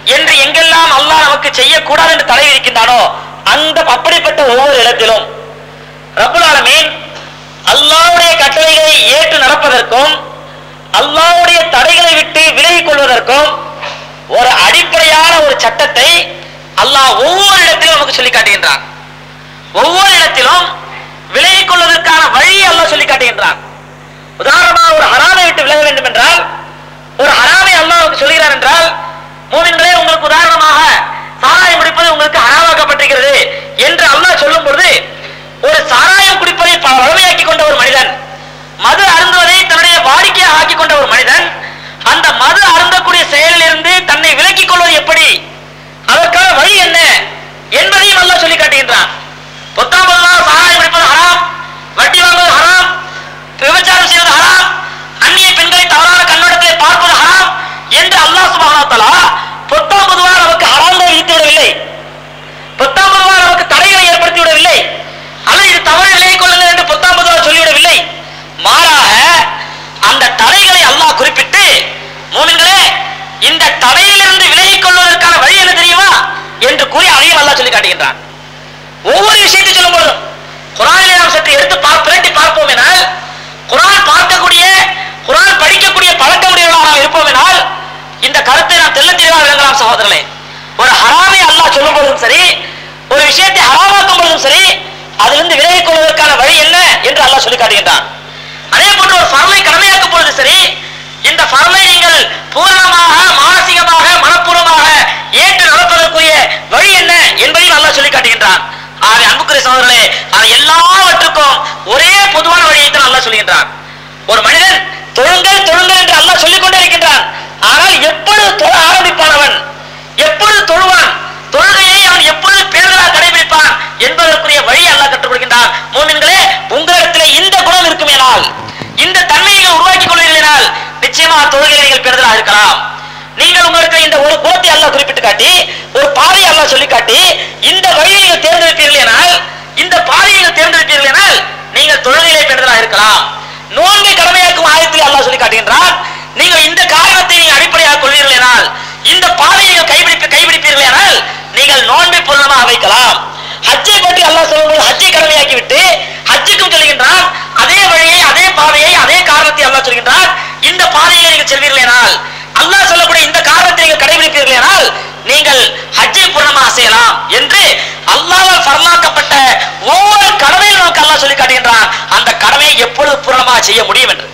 என்று எங்கெல்லாம் அல்லாஹ் நமக்கு செய்யக்கூடாது என்று தடை விதிக்கின்றானோ அந்த அப்படிப்பட்ட ஒவ்வொரு இடத்திலும் ரப்புல் ஆலமீன் அல்லாஹ்வுடைய கட்டளைகளை ஏற்று நடப்பதற்கும் அல்லாஹ்வுடைய தடைகளை விட்டு விலகிக் கொள்வதற்கும் ஒரு அடிப்படையான ஒரு சட்டத்தை அல்லாஹ் ஒவ்வொரு இடத்திலும் நமக்கு சொல்லி காட்டுகின்றான் ஒவ்வொரு இடத்திலும் விலகிக் கொள்வதற்கான வழியை அல்லாஹ் சொல்லி காட்டுகின்றான் உதாரணமாக ஒரு ஹராமை விட்டு விலக வேண்டும் என்றால் ஒரு ஹராமை அல்லாஹ் நமக்கு சொல்கிறார் என்றால் மூமின்களே உங்களுக்கு உதாரணமாக சாராயம் குடிப்பது உங்களுக்கு ஹராமாக்கப்பட்டிருக்கிறது என்று அல்லாஹ் சொல்லும் பொழுது ஒரு சாராயம் குடிப்பதை ப- வழமையாக்கி கொண்ட ஒரு மனிதன் மது அருந்துவதை தன்னுடைய வாடிக்கையாக ஆக்கி கொண்ட ஒரு மனிதன் அந்த மது அருந்தக்கூடிய செயலிலிருந்து தன்னை விலக்கிக் கொள்வது எப்படி அதற்கான வழி என்ன என்பதையும் அல்லாஹ் சொல்லி காட்டுகின்றான் பொத்தாம் பொதுவாக சாராயம் குடிப்பது ஹராம் வட்டி வாங்குவது ஹராம் விபச்சாரம் செய்வது ஹராம் அந்நிய பெண்களை தவறான கண்ணோட்டத்திலே பார்ப்பது ஹராம் என்று அல்லாஹ் சுப்ஹானஹு வ தஆலா பொத்தாம் பொதுவாக நமக்கு ஹராம்களை விதித்து விடவில்லை பொத்தாம் பொதுவாக நமக்கு தடைகளை ஏற்படுத்தி விடவில்லை அல்லது இது தவறு விலகிக் கொள்ளுங்கள் என்று பொத்தாம் பொதுவாக சொல்லிவிடவில்லை மாறாக அந்த தடைகளை அல்லாஹ் குறிப்பிட்டு மூமின்களே இந்த தடையிலிருந்து விலகிக் கொள்வதற்கான வழி என்ன தெரியுமா என்று கூறி அதையும் அல்லாஹ் சொல்லி காட்டுகின்றான் ஒவ்வொரு விஷயத்தை சொல்லும் பொழுதும் குரானிலே நாம் சற்று எடுத்து பார் பிரட்டி பார்ப்போம் என்றால் குரான் பார்க்கக்கூடிய குரான் படிக்கக்கூடிய பழக்கமுடையவர்களாக நாம் இருப்போம் என்றால் இந்த கருத்தை நாம் தெள்ள தெளிவாக விளங்கலாம் சகோதரர்களே ஒரு ஹராமை அல்லாஹ் சொல்லும் பொழுதும் சரி ஒரு விஷயத்தை ஹராமாக்கும் பொழுதும் சரி அதிலிருந்து விலகிக் கொள்வதற்கான வழி என்ன என்று அல்லாஹ் சொல்லி காட்டுகின்றான் அதே போன்று ஒரு ஃபர்லை கடமையாக்கும் பொழுது சரி இந்த ஃபர்லை நீங்கள் பூரணமாக மானசீகமாக மனப்பூர்வமாக ஏற்று நடப்பதற்குரிய வழி என்ன என்பதையும் அல்லாஹ் சொல்லி காட்டுகின்றான் ஆகவே அன்புக்குரிய சகோதரர்களே அது எல்லாவற்றுக்கும் ஒரே பொதுவான வழியை தான் அல்லாஹ் சொல்கின்றான் ஒரு மனிதன் தொழுங்கள் தொழுங்கள் என்று அல்லாஹ் சொல்லிக் கொண்டே இருக்கின்றான் ஆனால் எப்பொழுது தொழ ஆரம்பிப்பான் அவன் எப்பொழுது தொழுவான் தொழுகையை அவன் எப்பொழுது பேருதலாக கடைபிடிப்பான் என்பதற்குரிய வழி அல்லாஹ் கற்றுக் கொடுக்கின்றான் மூமின்களே உங்களிடத்திலே இந்த குணம் இருக்குமேனால் இந்த தன்மையை நீங்கள் உருவாக்கிக் கொள்வீர்களால் நிச்சயமாக தொழுகையை நீங்கள் பேருதலாக இருக்கலாம் நீங்கள் உங்களுக்கு இந்த ஒரு குணத்தை அல்லாஹ் குறிப்பிட்டு காட்டி ஒரு பாதையை அல்லாஹ் சொல்லி காட்டி இந்த வழியை நீங்கள் தேர்ந்தெடுப்பீர்கள் என்றால் இந்த பாதையை நீங்கள் தேர்ந்தெடுப்பீர்கள் என்றால் நீங்கள் தொழுகையிலே பேருதலாக இருக்கலாம் நோன்பை கடமையாக்கும் ஆயத்தில் அல்லாஹ் சொல்லி காட்டுகின்றான் நீங்கள் இந்த காரணத்தை நீங்கள் அடிப்படையாக கொள்வீர்கள் என்றால் இந்த பாதையை நீங்கள் கைபிடிப்பு கைபிடிப்பீர்கள் என்றால் நீங்கள் நோன்பை பூர்ணமாக வைக்கலாம் ஹஜ்ஜை பற்றி அல்லாஹ் சொல்லும்போது ஹஜ்ஜை கடமையாக்கி விட்டு ஹஜ்ஜுக்கும் சொல்கின்றான் அதே வழியை அதே பாதையை அதே காரணத்தை அல்லாஹ் சொல்கின்றான் இந்த பாதையை நீங்கள் செல்வீர்கள் என்றால் அல்லாஹ் சொல்லக்கூடிய இந்த காரணத்தை நீங்கள் கடைபிடிப்பீர்கள் என்றால் நீங்கள் ஹஜ்ஜை பூர்ணமாக செய்யலாம் என்று அல்லாஹ்வால் ஃபர்மாக்கப்பட்ட ஒவ்வொரு கடமையும் நமக்கு அல்லாஹ் சொல்லி காட்டுகின்றான் அந்த கடமையை எப்பொழுது பூரணமாக செய்ய முடியும் என்று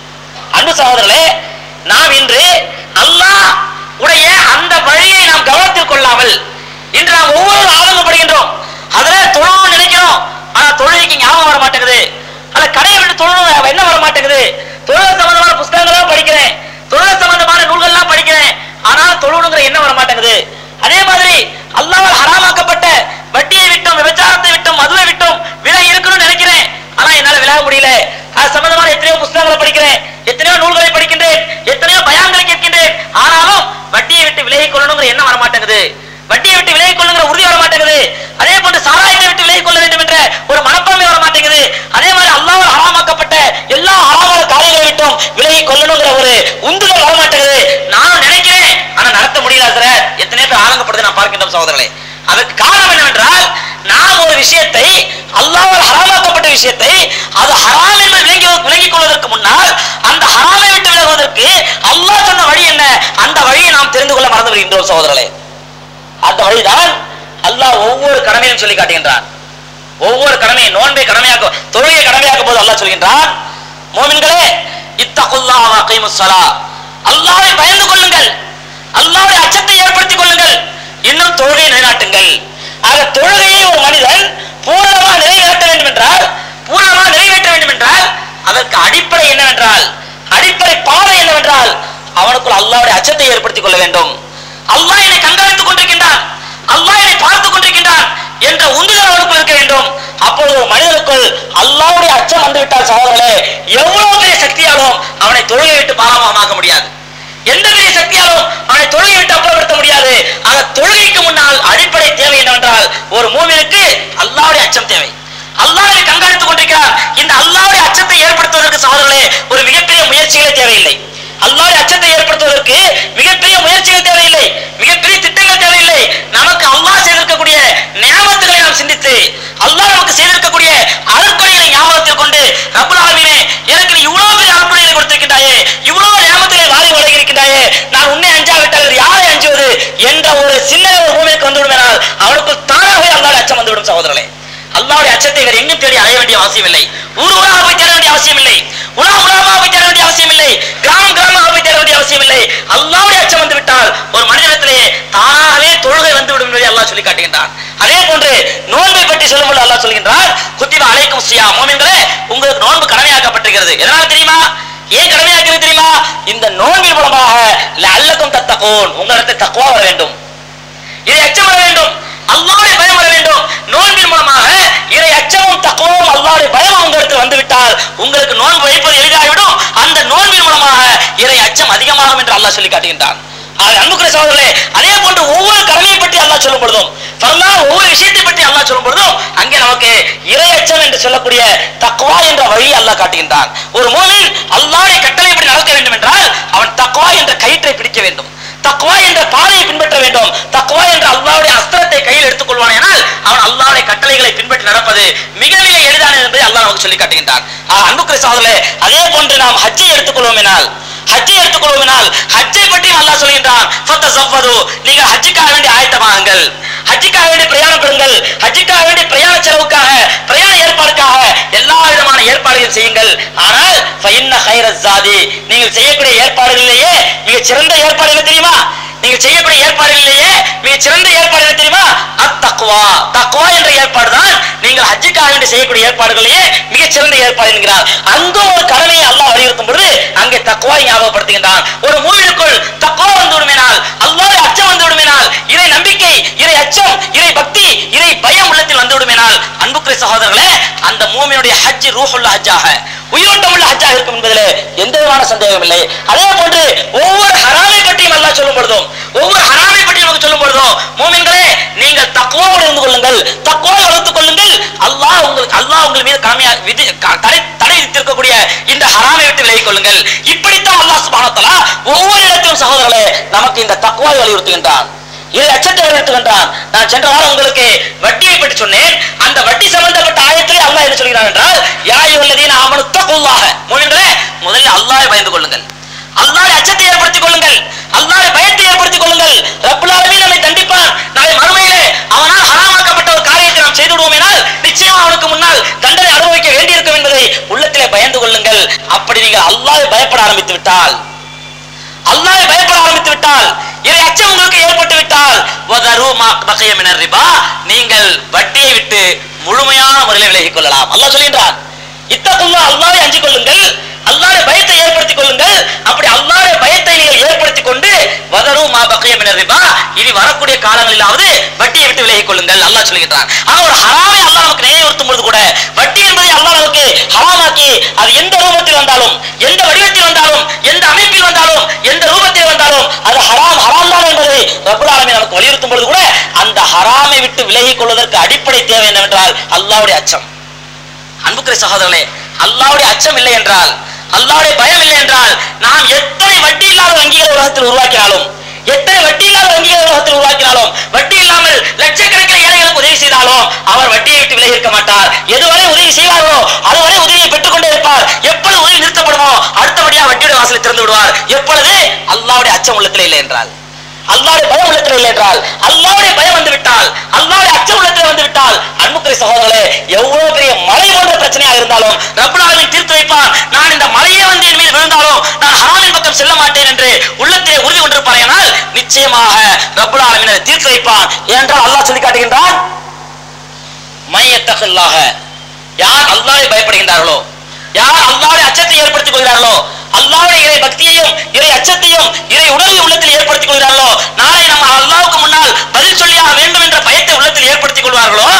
அன்பு சகோதரர்களே நாம் இன்று அல்லாஹ் உடைய அந்த வழியை நாம் கவனத்தில் கொள்ளாமல் இன்று நாம் ஒவ்வொரு ஆதங்கப்படுகின்றோம் அதுல தொழணும் நினைக்கிறோம் ஆனா தொழுகைக்கு ஞாபகம் வர மாட்டேங்குது அல்ல கடையை விட்டு தொழணும் என்ன வர மாட்டேங்குது தொழில் சம்பந்தமான புஸ்தகங்கள்லாம் படிக்கிறேன் தொழில் சம்பந்தமான நூல்கள்லாம் படிக்கிறேன் ஆனால் தொழுணுங்கிற என்ன வர மாட்டேங்குது அதே மாதிரி அல்லாஹ்வால் ஹராமாக்கப்பட்ட வட்டியை விட்டும் விபச்சாரத்தை விட்டும் மதுவை விட்டும் விலகி இருக்கணும்னு நினைக்கிறேன் ஆனா என்னால விலக முடியல அது சம்பந்தமான எத்தனையோ புஸ்தகங்களை படிக்கிறேன் எத்தனையோ நூல்களை படிக்கின்றேன் எத்தனையோ பயான்களை கேட்கின்றேன் ஆனாலும் வட்டியை விட்டு விலகிக் கொள்ளணுங்கிற எண்ணம் வர மாட்டேங்குது வட்டியை விட்டு விலகிக் கொள்ளுங்கிற உறுதி வர மாட்டேங்குது அதே போன்று சாராயத்தை விட்டு விலகிக் கொள்ள வேண்டும் என்ற ஒரு மனப்பான்மை வர மாட்டேங்குது அதே மாதிரி அல்லாஹ்வால் ஹராமாக்கப்பட்ட எல்லா ஹராமான காரியங்களை விட்டும் விலகிக் கொள்ளணுங்கிற ஒரு உந்துதல் வர மாட்டேங்குது நானும் நினைக்கிறேன் ஆனா நடத்த முடியல சார் எத்தனை பேர் ஆரங்கப்படுது நான் பார்க்கின்றோம் சகோதரர்களே அதற்கு காரணம் என்னவென்றால் நாம் ஒரு விஷயத்தை அல்லாஹ்வால் ஹராமாக்கப்பட்ட விஷயத்தை அது ஹராம் என்று விளங்கி விளங்கிக் கொள்வதற்கு முன்னால் அந்த ஹராமை விட்டு விலகுவதற்கு அல்லாஹ் சொன்ன வழி என்ன அந்த வழியை நாம் தெரிந்து கொள்ள மறந்து விடுகின்றோம் சகோதரர்களே அந்த வழிதான் அல்லாஹ் ஒவ்வொரு கடமையும் சொல்லி காட்டுகின்றான் ஒவ்வொரு கடமையை நோன்பை கடமையாக்க தொழுகை கடமையாக்கும் போது அல்லாஹ் சொல்கின்றான் மோமின்களே இத்தகுல்லாஹ் வகைமுஸ் ஸலா அல்லாஹ்வை பயந்து கொள்ளுங்கள் அல்லாஹ்வுடைய அச்சத்தை ஏற்படுத்திக் கொள்ளுங்கள் இன்னும் தொழுகையை நிலைநாட்டுங்கள் ஆக தொழுகையை ஒரு மனிதன் பூர்ணமாக நிறைவேற்ற வேண்டும் என்றால் பூர்ணமாக நிறைவேற்ற வேண்டும் என்றால் அதற்கு அடிப்படை என்னவென்றால் அடிப்படை பாதை என்னவென்றால் அவனுக்குள் அல்லாஹ்வுடைய அச்சத்தை ஏற்படுத்திக் கொள்ள வேண்டும் அல்லாஹ் என்னை கண்காணித்துக் கொண்டிருக்கின்றான் அல்லாஹ் என்னை பார்த்துக் கொண்டிருக்கின்றான் என்ற உந்துதல் அவனுக்குள் இருக்க வேண்டும் அப்பொழுது ஒரு மனிதனுக்குள் அல்லாஹ்வுடைய அச்சம் வந்துவிட்டால் சகோதரர்களே எவ்வளவு பெரிய சக்தியாலும் அவனை தொழுகை விட்டு பாராமமாக்க முடியாது எந்த பெரிய சக்தியாலும் அவனை தொழுகை விட்டு அப்புறப்படுத்த முடியாது ஆக தொழுகைக்கு முன்னால் அடிப்படை தேவை என்னவென்றால் ஒரு மூவினுக்கு அல்லாஹ்வுடைய அச்சம் தேவை அல்லாஹ்வை கண்காணித்துக் கொண்டிருக்கிறார் இந்த அல்லாஹ்வுடைய அச்சத்தை ஏற்படுத்துவதற்கு சகோதரர்களே ஒரு மிகப்பெரிய முயற்சிகளே தேவையில்லை அல்லாஹ்வுடைய அச்சத்தை ஏற்படுத்துவதற்கு மிகப்பெரிய முயற்சிகள் தேவையில்லை மிகப்பெரிய திட்டங்கள் தேவையில்லை நமக்கு அல்லாஹ் செய்திருக்கக்கூடிய நியாமத்துகளை நாம் சிந்தித்து அல்லாஹ் நமக்கு செய்திருக்கக்கூடிய அருட்கொடைகளை ஞாபகத்தில் கொண்டு ரப்பல் ஆலமீனே எனக்கு நீ இவ்வளவு பெரிய அருட்கொடைகளை கொடுத்திருக்கின்றாயே இவ்வளவு நியாமத்துகளை வாரி வழங்கியிருக்கின்றாயே நான் உன்னை அஞ்சாவிட்டால் வேறு யாரை அஞ்சுவது என்ற ஒரு சிந்தனை ஒரு பூமிக்கு வந்துவிடுமெனால் அவனுக்குள் தானாகவே அல்லாஹ்வுடைய அச்சம் வந்துவிடும் சகோதரர்களே அல்லாஹ்வுடைய அச்சத்தை வேறு எங்கும் தேடி அலைய வேண்டிய அவசியம் இல்லை ஊர் ஊராக போய் தேட வேண்டிய அவசியம் இல்லை உலகம் உலகமாக போய் தேட வேண்டிய அவசியம் இல்லை கிராமம் கிராமமாக போய் தேட வேண்டிய அவசியம் இல்லை அல்லாஹ்வுடைய அச்சம் வந்து விட்டால் ஒரு மனிதனிடத்திலே தானாகவே தொழுகை வந்து விடும் என்பதை அல்லாஹ் சொல்லி காட்டுகின்றான் அதே போன்று நோன்பை பற்றி சொல்லும்போது அல்லாஹ் சொல்கின்றான் குத்திப அலைக்கும் சியா மோமின்களே உங்களுக்கு நோன்பு கடமையாக்கப்பட்டிருக்கிறது எதனால தெரியுமா ஏன் கடமையாக்கிறது தெரியுமா இந்த நோன்பின் மூலமாக அல்லக்கும் தத்தகோன் உங்களிடத்தில் தக்குவா வர வேண்டும் இதை அச்சம் வர வேண்டும் அல்லாஹ்வுடைய பயம் வர வேண்டும் நோன்பின் மூலமாக இறை அச்சமும் தக்குவமும் அல்லாஹ்வுடைய பயம் உங்களுக்கு வந்துவிட்டால் உங்களுக்கு நோன்பு வைப்பது எளிதாகிவிடும் அந்த நோன்பின் மூலமாக இறை அச்சம் அதிகமாகும் என்று அல்லாஹ் சொல்லி காட்டுகின்றான் ஆக, அன்புக்குரிய சகோதரர்களே அதே போன்று ஒவ்வொரு கடமையை பற்றி அல்லாஹ் சொல்லும் பொழுதும் ஃபர்லா ஒவ்வொரு விஷயத்தை பற்றி அல்லாஹ் சொல்லும் பொழுதும் அங்கே நமக்கு இறை அச்சம் என்று சொல்லக்கூடிய தக்வா என்ற வழியை அல்லாஹ் காட்டுகின்றான் ஒரு மூமின் அல்லாஹ்வுடைய கட்டளை எப்படி நடக்க வேண்டும் என்றால் அவன் தக்வா என்ற கயிற்றை பிடிக்க வேண்டும் தக்வா என்ற பாதையை பின்பற்ற வேண்டும் தக்வா என்ற அல்லாஹ்வுடைய அஸ்திரத்தை கையில் எடுத்துக் கொள்வானேனால் அவன் அல்லாஹ்வுடைய கட்டளைகளை பின்பற்றி நடப்பது மிக மிக எளிதானது என்பதை அல்லாஹ் நமக்கு சொல்லி காட்டுகின்றான் ஆக, அன்புக்குரிய சகோதரர்களே அதே போன்று நாம் ஹஜ்ஜை எடுத்துக்கொள்வோமெனால் ஹஜ்ஜை எடுத்துக்கொள்வோமெனால் ஹஜ்ஜை பற்றியும் அல்லாஹ் சொல்கின்றான் ஃபத்தஸவ்வது நீங்கள் ஹஜ்ஜுக்காக வேண்டி ஆயத்தமாகுங்கள் ஹஜ்ஜுக்காக வேண்டி பிரயாணப்படுங்கள் ஹஜ்ஜுக்காக வேண்டி பிரயாண செலவுக்காக பிரயாண ஏற்பாடுக்காக எல்லா விதமான ஏற்பாடுகள் செய்யுங்கள் ஆனால் ஃபைன்ன ஹைரஸ் ஜாதி நீங்கள் செய்யக்கூடிய ஏற்பாடுகளிலேயே மிக சிறந்த ஏற்பாடு என்ன தெரியுமா நீங்கள் செய்யக்கூடிய ஏற்பாடுகளிலேயே மிக சிறந்த ஏற்பாடு என்ன தெரியுமா அத்தக்வா தக்வா என்ற ஏற்பாடு தான் நீங்கள் ஹஜ்ஜுக்காக வேண்டி செய்யக்கூடிய ஏற்பாடுகளிலேயே மிக சிறந்த ஏற்பாடு என்கிறார் அங்கு ஒரு கடமையை அல்லாஹ் வலியுறுத்தும் பொழுது அங்கே தக்வாவை ஞாபகப்படுத்துகின்றான் ஒரு மூவிலுக்குள் தக்வா வந்து விடுமினால் அல்லாஹ்வுடைய அச்சம் வந்து விடுமினால் இறை நம்பிக்கை இறை அச்சம் இறை பக்தி இறை பயம் உள்ளத்தில் வந்து விடுமினால் அன்புக்குரிய சகோதரர்களே அந்த மூமியினுடைய ஹஜ் ரூஹுள்ள ஹஜ்ஜாக உயிரோட்டம் உள்ள ஹஜ்ஜாக இருக்கும் என்பதிலே எந்த விதமான சந்தேகம் இல்லை அதே போன்று ஒவ்வொரு ஹராமை பற்றியும் அல்லாஹ் சொல்லும் பொழுதும் ஒவ்வொரு ஹராமை பற்றி நமக்கு சொல்லும் பொழுதும் மூமின்களே நீங்கள் தக்குவாவோடு இருந்து கொள்ளுங்கள் தக்குவாவை வளர்த்துக் கொள்ளுங்கள் அல்லாஹ் உங்களுக்கு அல்லாஹ் உங்கள் மீது கடமையா விதி க- தடை தடை விதித்திருக்கக்கூடிய இந்த ஹராமை விட்டு விலகிக் கொள்ளுங்கள் இப்படித்தான் அல்லாஹ் சுப்ஹானஹு வ தஆலா ஒவ்வொரு இடத்திலும் சகோதரர்களே நமக்கு இந்த தக்குவாவை வலியுறுத்துகின்றான் இதை அச்சத்தை வலியுறுத்துகின்றான் நான் சென்ற வாரம் உங்களுக்கு வட்டியை பற்றி சொன்னேன் அந்த வட்டி சம்பந்தப்பட்ட ஆயத்திலே அல்லாஹ் என்ன சொல்கிறான் என்றால் யா அய்யுஹல்லதீன ஆமனு தக்குல்லாஹ மூமின்களே முதலில் அல்லாஹ்வை பயந்து கொள்ளுங்கள் அல்லாஹ்வை அச்சத்தை ஏற்படுத்திக் கொள்ளுங்கள் அல்லாஹ்வை பயத்தை ஏற்படுத்திக் கொள்ளுங்கள் ரப்பல் ஆலமீன் நம்மை தண்டிப்பான் நாளை மறுமையிலே அவனால் ஹராமாக்கப்பட்ட ஒரு காரியத்தை நாம் செய்து விடுவோமேனால் நிச்சயமா அவனுக்கு முன்னால் தண்டனை அனுபவிக்க வேண்டியிருக்கும் என்பதை உள்ளத்திலே பயந்து கொள்ளுங்கள் அப்படி நீங்கள் அல்லாஹ்வை பயப்பட ஆரம்பித்து விட்டால் அல்லாஹ்வை பயப்பட ஆரம்பித்து விட்டால் இறை அச்சம் உங்களுக்கு ஏற்பட்டு விட்டால் வதரு மா பகைய மினர் ரிபா நீங்கள் வட்டியை விட்டு முழுமையான முறையில் விலகிக் கொள்ளலாம் அல்லாஹ் சொல்கின்றான் இத்தகுல்லா அல்லாஹ்வை அஞ்சிக் கொள்ளுங்கள் அல்லாஹ்வுடைய பயத்தை ஏற்படுத்திக் கொள்ளுங்கள் அப்படி அல்லாஹ்வுடைய பயத்தை நீங்கள் ஏற்படுத்திக் கொண்டு வதரு மா பகைய மினர் ரிபா இனி வரக்கூடிய காலங்களிலாவது வட்டியை விட்டு விலகிக் கொள்ளுங்கள் அல்லாஹ் சொல்கின்றான் ஆனா ஒரு ஹராமை அல்லாஹ் நமக்கு நினைவுறுத்தும் பொழுது கூட வட்டி என்பதை அல்லாஹ் நமக்கு ஹராமாக்கி அது எந்த ரூபத்தில் வந்தாலும் எந்த வடிவத்தில் வந்தாலும் எந்த அமைப்பில் வந்தாலும் எந்த ரூபத்தில் வந்தாலும் அது ஹராம் ஹராம் தான் என்பதை ரப்பல் ஆலமீன் நமக்கு வலியுறுத்தும் பொழுது கூட அந்த ஹராமை விட்டு விலகிக் கொள்வதற்கு அடிப்படை தேவை என்னவென்றால் அல்லாஹ்வுடைய அச்சம் அன்புக்குரிய சகோதரர்களே அல்லாஹ்வுடைய அச்சம் இல்லை என்றால் அல்லாஹ்வுடைய பயம் இல்லை என்றால் நாம் எத்தனை வட்டி இல்லாத வங்கிகளை உலகத்தில் உருவாக்கினாலும் எத்தனை வட்டி இல்லாத வங்கிகளை உலகத்தில் உருவாக்கினாலும் வட்டி இல்லாமல் லட்சக்கணக்கில் ஏழைகளுக்கு உதவி செய்தாலும் அவர் வட்டியை விட்டு விலகி இருக்க மாட்டார் எதுவரை உதவி செய்வாரோ அதுவரை உதவியை பெற்றுக் கொண்டே இருப்பார் எப்பொழுது உதவி நிறுத்தப்படுமோ அடுத்தபடியா வட்டியுடைய வாசலை திறந்து விடுவார் எப்பொழுது அல்லாஹ்வுடைய அச்சம் உள்ளத்தில் இல்லை என்றால் அல்லாஹ்வுடைய பயம் உள்ளத்தில் இல்லை என்றால் அல்லாஹ்வுடைய பயம் வந்து விட்டால் அல்லாஹ்வுடைய அச்சம் உள்ளத்தில் வந்து விட்டால் அன்புக்குரிய சகோதரர்களே எவ்வளவு பெரிய மலை போன்ற பிரச்சனையாக இருந்தாலும் ரப்பல் ஆலமீன் தீர்த்து வைப்பான் நான் இந்த மலையே வந்து என் மீது விழுந்தாலும் நான் ஹராமின் பக்கம் செல்ல மாட்டேன் என்று உள்ளத்திலே உறுதி கொண்டிருப்பார்கள் நிச்சயமாக ரப்பல் ஆலமீன் அதை தீர்த்து வைப்பான் ஏனென்றால் அல்லாஹ் சொல்லி காட்டுகின்றான் மையத்தகல்லாக யார் அல்லாஹ்வை பயப்படுகின்றார்களோ யார் அல்லாஹ்வுடைய அச்சத்தை ஏற்படுத்திக் கொள்கிறார்களோ அல்லாஹ்வுடைய இறை பக்தியையும் இறை அச்சத்தையும் இறை உணர்வை உள்ளத்தில் ஏற்படுத்திக் கொள்கிறார்களோ நாளை நம்ம அல்லாஹ்வுக்கு முன்னால் பதில் சொல்லியாக வேண்டும் என்ற பயத்தை உள்ளத்தில் ஏற்படுத்திக் கொள்வார்களோ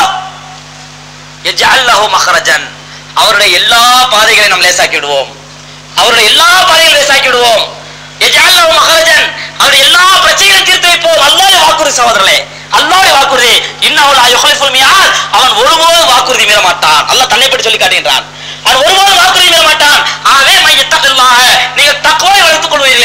யஜ்அல் லஹு மஹ்ரஜன் அவருடைய எல்லா பாதைகளையும் நாம் லேசாக்கி விடுவோம் அவருடைய எல்லா பாதைகளையும் லேசாக்கி விடுவோம் யஜ்அல் லஹு மஹ்ரஜன் அவருடைய எல்லா பிரச்சனைகளையும் தீர்த்து வைப்போம் அல்லாஹ்வுடைய வாக்குறுதி சகோதரர்களே அல்லாஹ்வுடைய வாக்குறுதி இன்னஹு லா யுஹ்லிஃபுல் மியாத் அவன் ஒருபோதும் வாக்குறுதி மீற மாட்டான் அல்லாஹ் தன்னை பற்றி சொல்லி காட்டுகின்றான் அவன் ஒருபோதும் வாக்குறுதி மீற மாட்டான் ஆகவே மை இத்தகில்லாஹ நீங்கள் தக்வாவை வளர்த்துக் கொள்வீர்கள்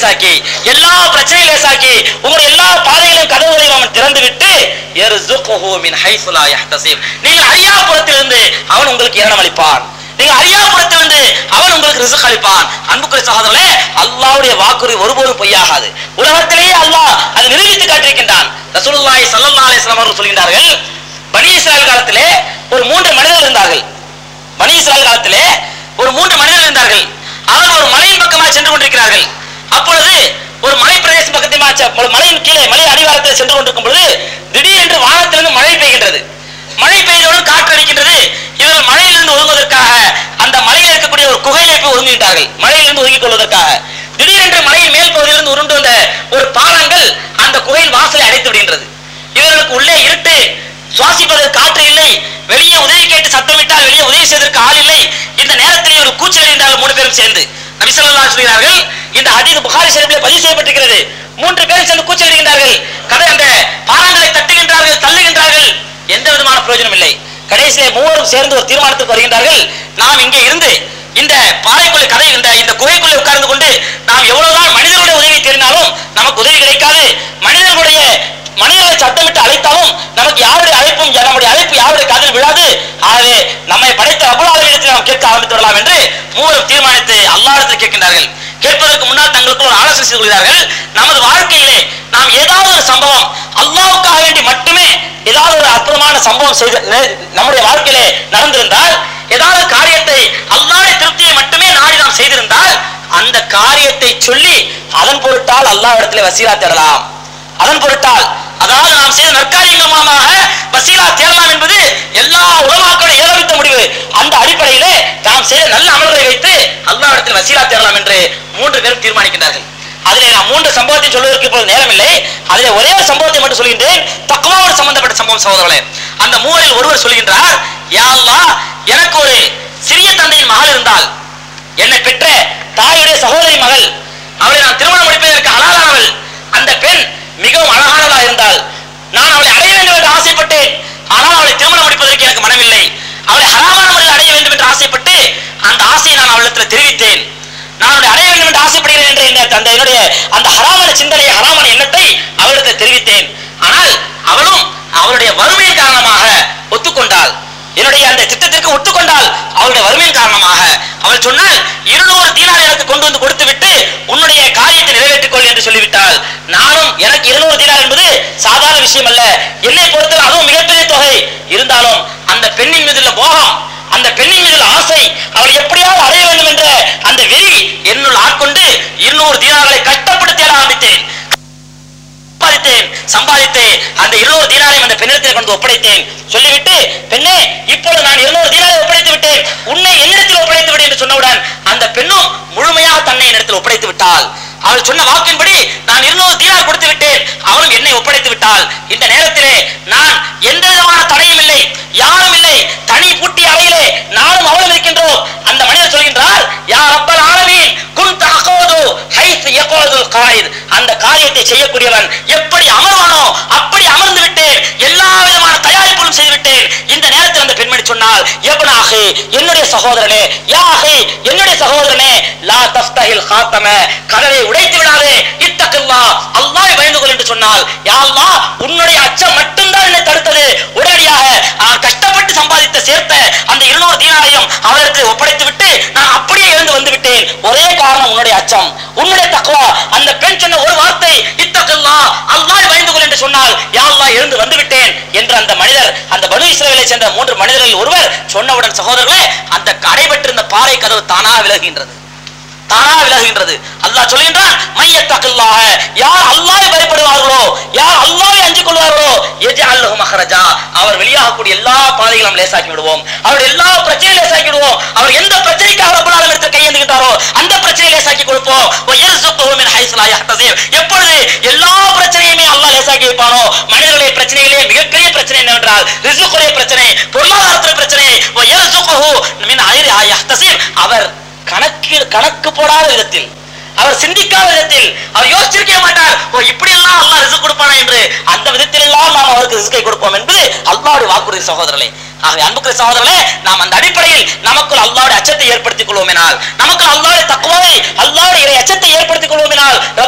லேசாக்கி எல்லா பிரச்சனையும் லேசாக்கி உங்களுடைய எல்லா பாதைகளையும் கதவுகளையும் அவன் திறந்து விட்டு யர்சுகுஹு மின் ஹைஸு லா யஹ்தஸிப் நீங்கள் அறியாப்புறத்திலிருந்து அவன் உங்களுக்கு ஏரணம் அளிப்பான் நீங்க அறியாப்புறத்திலிருந்து அவன் உங்களுக்கு ரிசுக் அளிப்பான் அன்புக்குரிய சகோதரர்களே அல்லாஹ்வுடைய வாக்குறுதி ஒருபோதும் பொய்யாகாது உலகத்திலேயே அல்லாஹ் அதை நிரூபித்து காட்டியிருக்கின்றான் ரசூலுல்லாஹி ஸல்லல்லாஹு அலைஹி வஸல்லம் அவர்கள் சொல்கின்றார்கள் பனி இஸ்ராயல் காலத்திலே ஒரு மூன்று மனிதர்கள் இருந்தார்கள் பனி இஸ்ராயல் காலத்திலே ஒரு மூன்று மனிதர்கள் இருந்தார்கள் அவர்கள் ஒரு மலையின் பக்கமாக சென்று கொண்டிருக்கிறார்கள் அப்பொழுது ஒரு மலை பிரதேச பக்கத்தில் ஒரு மலையின் கீழே மலை அடிவாரத்தில் சென்று கொண்டிருக்கும் பொழுது திடீரென்று வானத்திலிருந்து மழை பெய்கின்றது மழை பெய்தவுடன் காற்று அடிக்கின்றது இவர்கள் மழையிலிருந்து ஒதுங்குவதற்காக அந்த மலையில் இருக்கக்கூடிய ஒரு குகையிலே போய் ஒதுங்குகின்றார்கள் மழையிலிருந்து ஒதுங்கிக் கொள்வதற்காக திடீரென்று மலையின் மேல் பகுதியிலிருந்து உருண்டு வந்த ஒரு பாலங்கள் அந்த குகையின் வாசலை அடைத்து விடுகின்றது இவர்களுக்கு உள்ளே இருட்டு சுவாசிப்பதற்கு காற்று இல்லை வெளியே உதவி கேட்டு சத்தமிட்டால் வெளியே உதவி செய்வதற்கு ஆள் இல்லை இந்த நேரத்தில் ஒரு கூச்சல் அடைந்தார்கள் மூணு பேரும் சேர்ந்து நபி ஸல்லல்லாஹு சொல்கிறார்கள் இந்த ஹதீஸ் புகாரி ஷரீஃபிலே பதிவு செய்யப்பட்டிருக்கிறது மூன்று பேரும் சேர்ந்து கூச்சல் அடைகின்றார்கள் கதை அந்த பாறாங்களை தட்டுகின்றார்கள் தள்ளுகின்றார்கள் எந்த விதமான பிரயோஜனம் இல்லை கடைசியிலே மூவரும் சேர்ந்து ஒரு தீர்மானத்துக்கு வருகின்றார்கள் நாம் இங்கே இருந்து இந்த பாறைக்குள்ள கதை இந்த இந்த குகைக்குள்ளே உட்கார்ந்து கொண்டு நாம் எவ்வளவுதான் மனிதர்களுடைய உதவி தேடினாலும் நமக்கு உதவி கிடைக்காது மனிதர்களுடைய மனிதர்களை சட்டமிட்டு அழைத்தாலும் நமக்கு யாருடைய அழைப்பும் நம்முடைய அழைப்பு யாருடைய காதில் விழாது ஆகவே நம்மை படைத்த அபுலாவிடத்தில் நாம் கேட்க ஆரம்பித்து விடலாம் என்று மூவரும் தீர்மானித்து அல்லாஹ்விடத்தில் கேட்கின்றார்கள் கேட்பதற்கு முன்னால் தங்களுக்குள் ஒரு ஆலோசனை செய்து கொள்கிறார்கள் நமது வாழ்க்கையிலே நாம் ஏதாவது ஒரு சம்பவம் அல்லாஹ்வுக்காக வேண்டி மட்டுமே ஏதாவது ஒரு அற்புதமான சம்பவம் செய்த நே- நம்முடைய வாழ்க்கையிலே நடந்திருந்தால் ஏதாவது காரியத்தை அல்லாஹ்வுடைய திருப்தியை மட்டுமே நாடி நாம் செய்திருந்தால் அந்த காரியத்தை சொல்லி அதன் பொருட்டால் அல்லாஹ் இடத்துல வசீலா தேடலாம் அதன் பொருட்டால் அதாவது நாம் செய்த நற்காரியங்கள் மூலமாக வசீலா தேடலாம் என்பது எல்லா உலமாக்களும் ஏகமித்த முடிவு அந்த அடிப்படையிலே நாம் செய்த நல்ல அமல்களை வைத்து அல்லாஹ்விடத்தில் வசீலா தேடலாம் என்று மூன்று பேரும் தீர்மானிக்கின்றார்கள் அதிலே நான் மூன்று சம்பவத்தை சொல்வதற்கு இப்போது நேரமில்லை அதிலே ஒரே ஒரு சம்பவத்தை மட்டும் சொல்கின்றேன் தக்குவாவோடு சம்பந்தப்பட்ட சம்பவம் சகோதரர்களே அந்த மூவரில் ஒருவர் சொல்கின்றார் யா அல்லாஹ் எனக்கு ஒரு சிறிய தந்தையின் மகள் இருந்தால் என்னை பெற்ற தாயுடைய சகோதரி மகள் அவளை நான் திருமணம் முடிப்பதற்கு அழகானவள் அந்த பெண் மிகவும் அழகானவளாக இருந்தால் நான் அவளை அடைய வேண்டும் என்று ஆசைப்பட்டேன் ஆனால் அவளை திருமணம் முடிப்பதற்கு எனக்கு மனமில்லை அவளை ஹராமான முறையில் அடைய வேண்டும் என்று ஆசைப்பட்டு அந்த ஆசையை நான் அவளிடத்தில் தெரிவித்தேன் நான் அவளை அடைய வேண்டும் என்று ஆசைப்படுகிறேன் என்ற இந்த- அந்த என்னுடைய அந்த ஹராமான சிந்தனை ஹராமான எண்ணத்தை அவளிடத்தில் தெரிவித்தேன் ஆனால் அவளும் அவளுடைய வறுமையின் காரணமாக ஒத்துக்கொண்டாள் என்னுடைய அந்த திட்டத்திற்கு ஒத்துக்கொண்டால் அவளுடைய வறுமையின் காரணமாக அவள் சொன்னால் இருநூறு தீனார் எனக்கு கொண்டு வந்து கொடுத்து விட்டு உன்னுடைய காரியத்தை நிறைவேற்றிக் கொள் என்று சொல்லிவிட்டாள் நானும் எனக்கு இருநூறு தீனார் என்பது சாதாரண விஷயம் அல்ல என்னை பொறுத்தவரை அதுவும் மிகப்பெரிய தொகை இருந்தாலும் அந்த பெண்ணின் மீதுள்ள மோகம் அந்த பெண்ணின் மீதுள்ள ஆசை அவள் எப்படியாவது அடைய வேண்டும் என்ற அந்த வெறி என்னுள் ஆட்கொண்டு இருநூறு தீனார்களை கஷ்டப்படுத்தி ஆரம்பித்தேன் சம்பாதித்தேன் சம்பாதித்து அந்த இருநூறு தீனாரையும் அந்த பெண்ணிடத்தில் கொண்டு ஒப்படைத்தேன் சொல்லிவிட்டு பெண்ணே இப்பொழுது நான் இருநூறு தீனாரை ஒப்படைத்து விட்டேன் உன்னை என்னிடத்தில் ஒப்படைத்து விடு என்று சொன்னவுடன் அந்த பெண்ணும் முழுமையாக தன்னை என்னிடத்தில் ஒப்படைத்து விட்டாள் அவள் சொன்ன வாக்கின்படி நான் இருநூறு தீனார் கொடுத்து விட்டேன் அவளும் என்னை ஒப்படைத்து விட்டாள் இந்த நேரத்திலே நான் எந்த விதமான தடையும் இல்லை யாரும் இல்லை தனி பூட்டி அறையிலே நானும் அவளும் இருக்கின்றோம் அந்த மனிதர் சொல்கின்றார் யா ரப்பல் ஆலமீன் குன்த அகோது ஹைத் யகோதுல் காயித் அந்த காரியத்தை செய்யக்கூடியவன் எப்படி அமர்வானோ அப்படி அமர்ந்து விட்டேன் எல்லா விதமான தயாரிப்புகளும் செய்து விட்டேன் இந்த நேரத்தில் அந்த பெண்மணி சொன்னால் எவனாகி என்னுடைய சகோதரனே யாகி என்னுடைய சகோதரனே லா தஃப்தஹில் காத்தம கதவை உடைத்து விடாதே இத்தகல்லா அல்லாஹ் பயந்து கொள் என்று சொன்னால் யா அல்லாஹ் உன்னுடைய அச்சம் மட்டும்தான் என்னை தடுத்தது உடனடியாக நான் கஷ்டப்பட்டு சம்பாதித்த சேர்த்த அந்த இருநூறு தீனாரையும் அவருக்கு ஒப்படைத்து விட்டு நான் அப்படியே எழுந்து வந்து விட்டேன் ஒரே காரணம் உன்னுடைய அச்சம் உன்னுடைய தக்குவா அந்த பெண் சொன்ன ஒரு வார்த்தை இத்தகல்லா அல்லாஹ் பயந்து கொள் என்று சொன்னால் யா அல்லாஹ் எழுந்து வந்து விட்டேன் என்று அந்த மனிதர் அந்த பனு இஸ்ரவேலை சேர்ந்த மூன்று மனிதர்களில் ஒருவர் சொன்னவுடன் சகோதரர்களே அந்த அடைபட்டிருந்த பாறை கதவு தானாக விலகுகின்றது தானா விலகுகின்றது அல்லாஹ் சொல்கின்றான் மையத்தக்கல்லாக யார் அல்லாஹ்வை பயப்படுவார்களோ யார் அல்லாஹ்வை அஞ்சு கொள்வார்களோ எஜஅல்லஹு மஹரஜா அவர் வெளியாகக்கூடிய எல்லா பாதைகளும் லேசாக்கி விடுவோம் அவருடைய எல்லா பிரச்சனையும் லேசாக்கி விடுவோம் அவர் எந்த பிரச்சனைக்காக ரப்பல் ஆலமீன் எடுத்து கையேந்துகிட்டாரோ அந்த பிரச்சனையை லேசாக்கி கொடுப்போம் வ யர்சுக்குஹு மின் ஹைஸ் லா யஹ்தஸிப் எப்பொழுது எல்லா பிரச்சனையுமே அல்லாஹ் லேசாக்கி வைப்பானோ மனிதர்களுடைய பிரச்சனைகளே மிகப்பெரிய பிரச்சனை என்னவென்றால் ரிசுக்குடைய பிரச்சனை பொருளாதாரத்துடைய பிரச்சனை வ யர்சுக்குஹு மின் ஹைரி யஹ்தஸிப் அவர் கணக்கு கணக்கு போடாத விதத்தில் அவர் சிந்திக்காத விதத்தில் அவர் யோசிச்சிருக்கவே மாட்டார் ஓ இப்படி எல்லாம் அல்லாஹ் ரிஸ்க் கொடுப்பானா என்று அந்த விதத்தில் எல்லாம் நாம் அவருக்கு ரிஸ்கை கொடுப்போம் என்பது அல்லாஹ்வுடைய வாக்குறுதி சகோதரர்களே ஆகவே அன்புக்குரிய சகோதரர்களே நாம் அந்த அடிப்படையில் நமக்குள் அல்லாஹ்வுடைய அச்சத்தை ஏற்படுத்திக் கொள்வோம் எனால் நமக்குள் அல்லாஹ்வுடைய தக்குவாவை அல்லாஹ்வுடைய இறை அச்சத்தை ஏற்படுத்திக் கொள்வோம் எனால்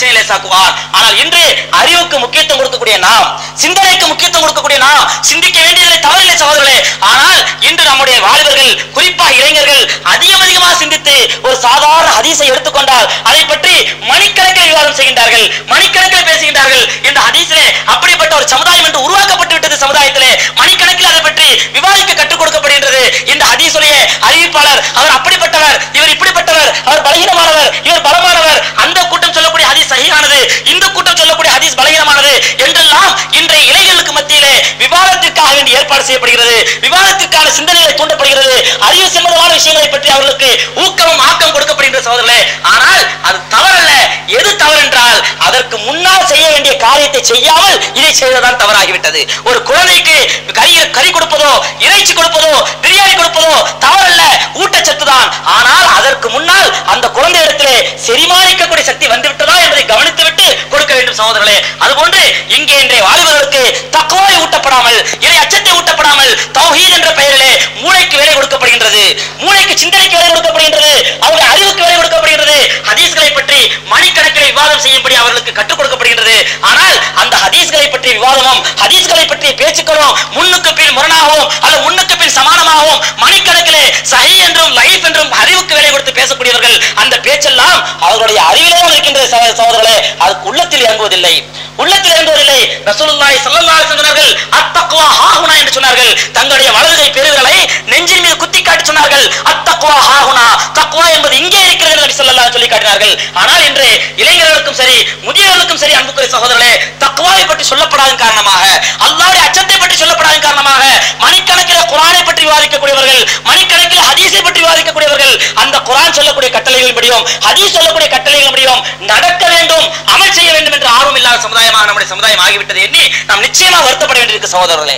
பிரச்சனை லேசாக்குவான் ஆனால் இன்று அறிவுக்கு முக்கியத்துவம் கொடுக்கக்கூடிய நாம் சிந்தனைக்கு முக்கியத்துவம் கொடுக்கக்கூடிய நாம் சிந்திக்க வேண்டியதில்லை தவறில்லை சகோதரர்களே ஆனால் இன்று நம்முடைய வாலிபர்கள் குறிப்பாக இளைஞர்கள் அதிகம் அதிகமாக சிந்தித்து ஒரு சாதாரண ஹதீஸை எடுத்துக்கொண்டால் அதை பற்றி மணிக்கணக்கில் விவாதம் செய்கின்றார்கள் மணிக்கணக்கில் பேசுகின்றார்கள் இந்த ஹதீஸிலே அப்படிப்பட்ட ஒரு சமுதாயம் என்று உருவாக்கப்பட்டு விட்டது சமுதாயத்திலே மணிக்கணக்கில் அதை பற்றி விவாதிக்க கற்றுக் கொடுக்கப்படுகின்றது இந்த ஹதீஸுடைய அறிவிப்பாளர் அவர் அப்படிப்பட்டவர் இவர் இப்படிப்பட்டவர் அவர் பலகீனமானவர் இவர் பலமானவர் அந்த கூட்டம் சொல்லக்கூடிய ஹதீஸ் சகியானது இந்த கூட்டம் சொல்லக்கூடிய ஹதீஸ் பலகீனமானது என்றெல்லாம் இன்றைய இளைஞர்களுக்கு மத்தியிலே விவாதத்திற்காக வேண்டி ஏற்பாடு செய்யப்படுகிறது விவாதத்திற்கான சிந்தனைகளை தூண்டப்படுகிறது அறிவு சம்பந்தமான விஷயங்களை பற்றி அவர்களுக்கு ஊக்கமும் ஆக்கம் கொடுக்கப்படுகின்ற சகோதரர்களே ஆனால் அது தவறல்ல எது தவறு என்றால் அதற்கு முன்னால் செய்ய வேண்டிய காரியத்தை செய்யாமல் இதை செய்வதுதான் தவறாகிவிட்டது ஒரு குழந்தைக்கு கறி கறி கொடுப்பதோ இறைச்சி கொடுப்பதோ பிரியாணி கொடுப்பதோ தவறல்ல ஊட்டச்சத்து தான் ஆனால் அதற்கு முன்னால் அந்த குழந்தையிடத்திலே செரிமானிக்கக்கூடிய சக்தி வந்துவிட்டதா என்பதை கவனித்துவிட்டு கொடுக்க வேண்டும் சகோதரர்களே அதுபோன்று இங்கே இன்றைய வாலிபர்களுக்கு தக்குவாய் ஊட்டப்படாமல் இறை அச்சத்தை ஊட்டப்படாமல் தௌஹீத் என்ற பெயரிலே மூளைக்கு வேலை கொடுக்கப்படுகின்றது மூளைக்கு சிந்தனைக்கு வேலை கொடுக்கப்படுகின்றது அவருடைய அறிவுக்கு வேலை கொடுக்கப்படுகின்றது ஹதீஸ்களை பற்றி மணிக்கணக்கில் விவாதம் செய்யும்படி அவர்களுக்கு கற்றுக் கொடுக்கப்படுகின்றது ஆனால் அந்த ஹதீஸ்களை பற்றி விவாதமும் ஹதீஸ்களை பற்றிய பேச்சுக்களும் முன்னுக்கு பின் முரணாகவும் அல்ல முன்னுக்கு பின் சமானமாகவும் மணிக்கணக்கிலே சஹி என்றும் லைஃப் என்றும் அறிவுக்கு வேலை கொடுத்து பேசக்கூடியவர்கள் அந்த பேச்செல்லாம் அவர்களுடைய அறிவிலே தான் இருக்கின்ற சகோ- சகோதரர்களே அதுக்கு உள்ளத்தில் இறங்குவதில்லை உள்ளத்தில் இறங்குவதில்லை ரசூலுல்லாஹி ஸல்லல்லாஹு அலைஹி சொன்னார்கள் அத்தக்வா ஹாஹுனா என்று சொன்னார்கள் தங்களுடைய வலதுகை பெருவிரலை நெஞ்சின் மீது குத்தி காட்டி சொன்னார்கள் அத்தக்வா ஹாஹுனா தக்வா என்பது இங்கே இருக்கிறது என்று நபி ஸல்லல்லாஹு அலைஹி சொல்லி காட்டினார்கள் ஆனால் இன்று இளைஞர்களுக்கும் சரி முதியவர்களுக்கும் சரி அன்புக்குரிய சகோதரர்களே தக்வாவை பற்றி சொல்லப்படாத காரணமாக அல்லாஹ்வுடைய அச்சத்தை பற்றி சொல்லப்படாத காரணமாக மணிக்கணக்கில் குர்ஆனை பற்றி விவாதிக்கக்கூடியவர்கள் மணிக்கணக்கில் ஹதீஸை பற்றி விவாதிக்கக்கூடியவர்கள் அந்த குர்ஆன் சொல்லக்கூடிய கட்டளைகளின்படியும் ஹதீஸ் சொல்லக்கூடிய கட்டளைகளின்படியும் நடக்க வேண்டும் அமல் செய்ய வேண்டும் என்ற ஆர்வம் இல்லாத சமுதாயமாக நம்முடைய சமுதாயம் ஆகிவிட்டது எண்ணி நாம் நிச்சயமா வருத்தப்பட வேண்டியிருக்கு சகோதரர்களே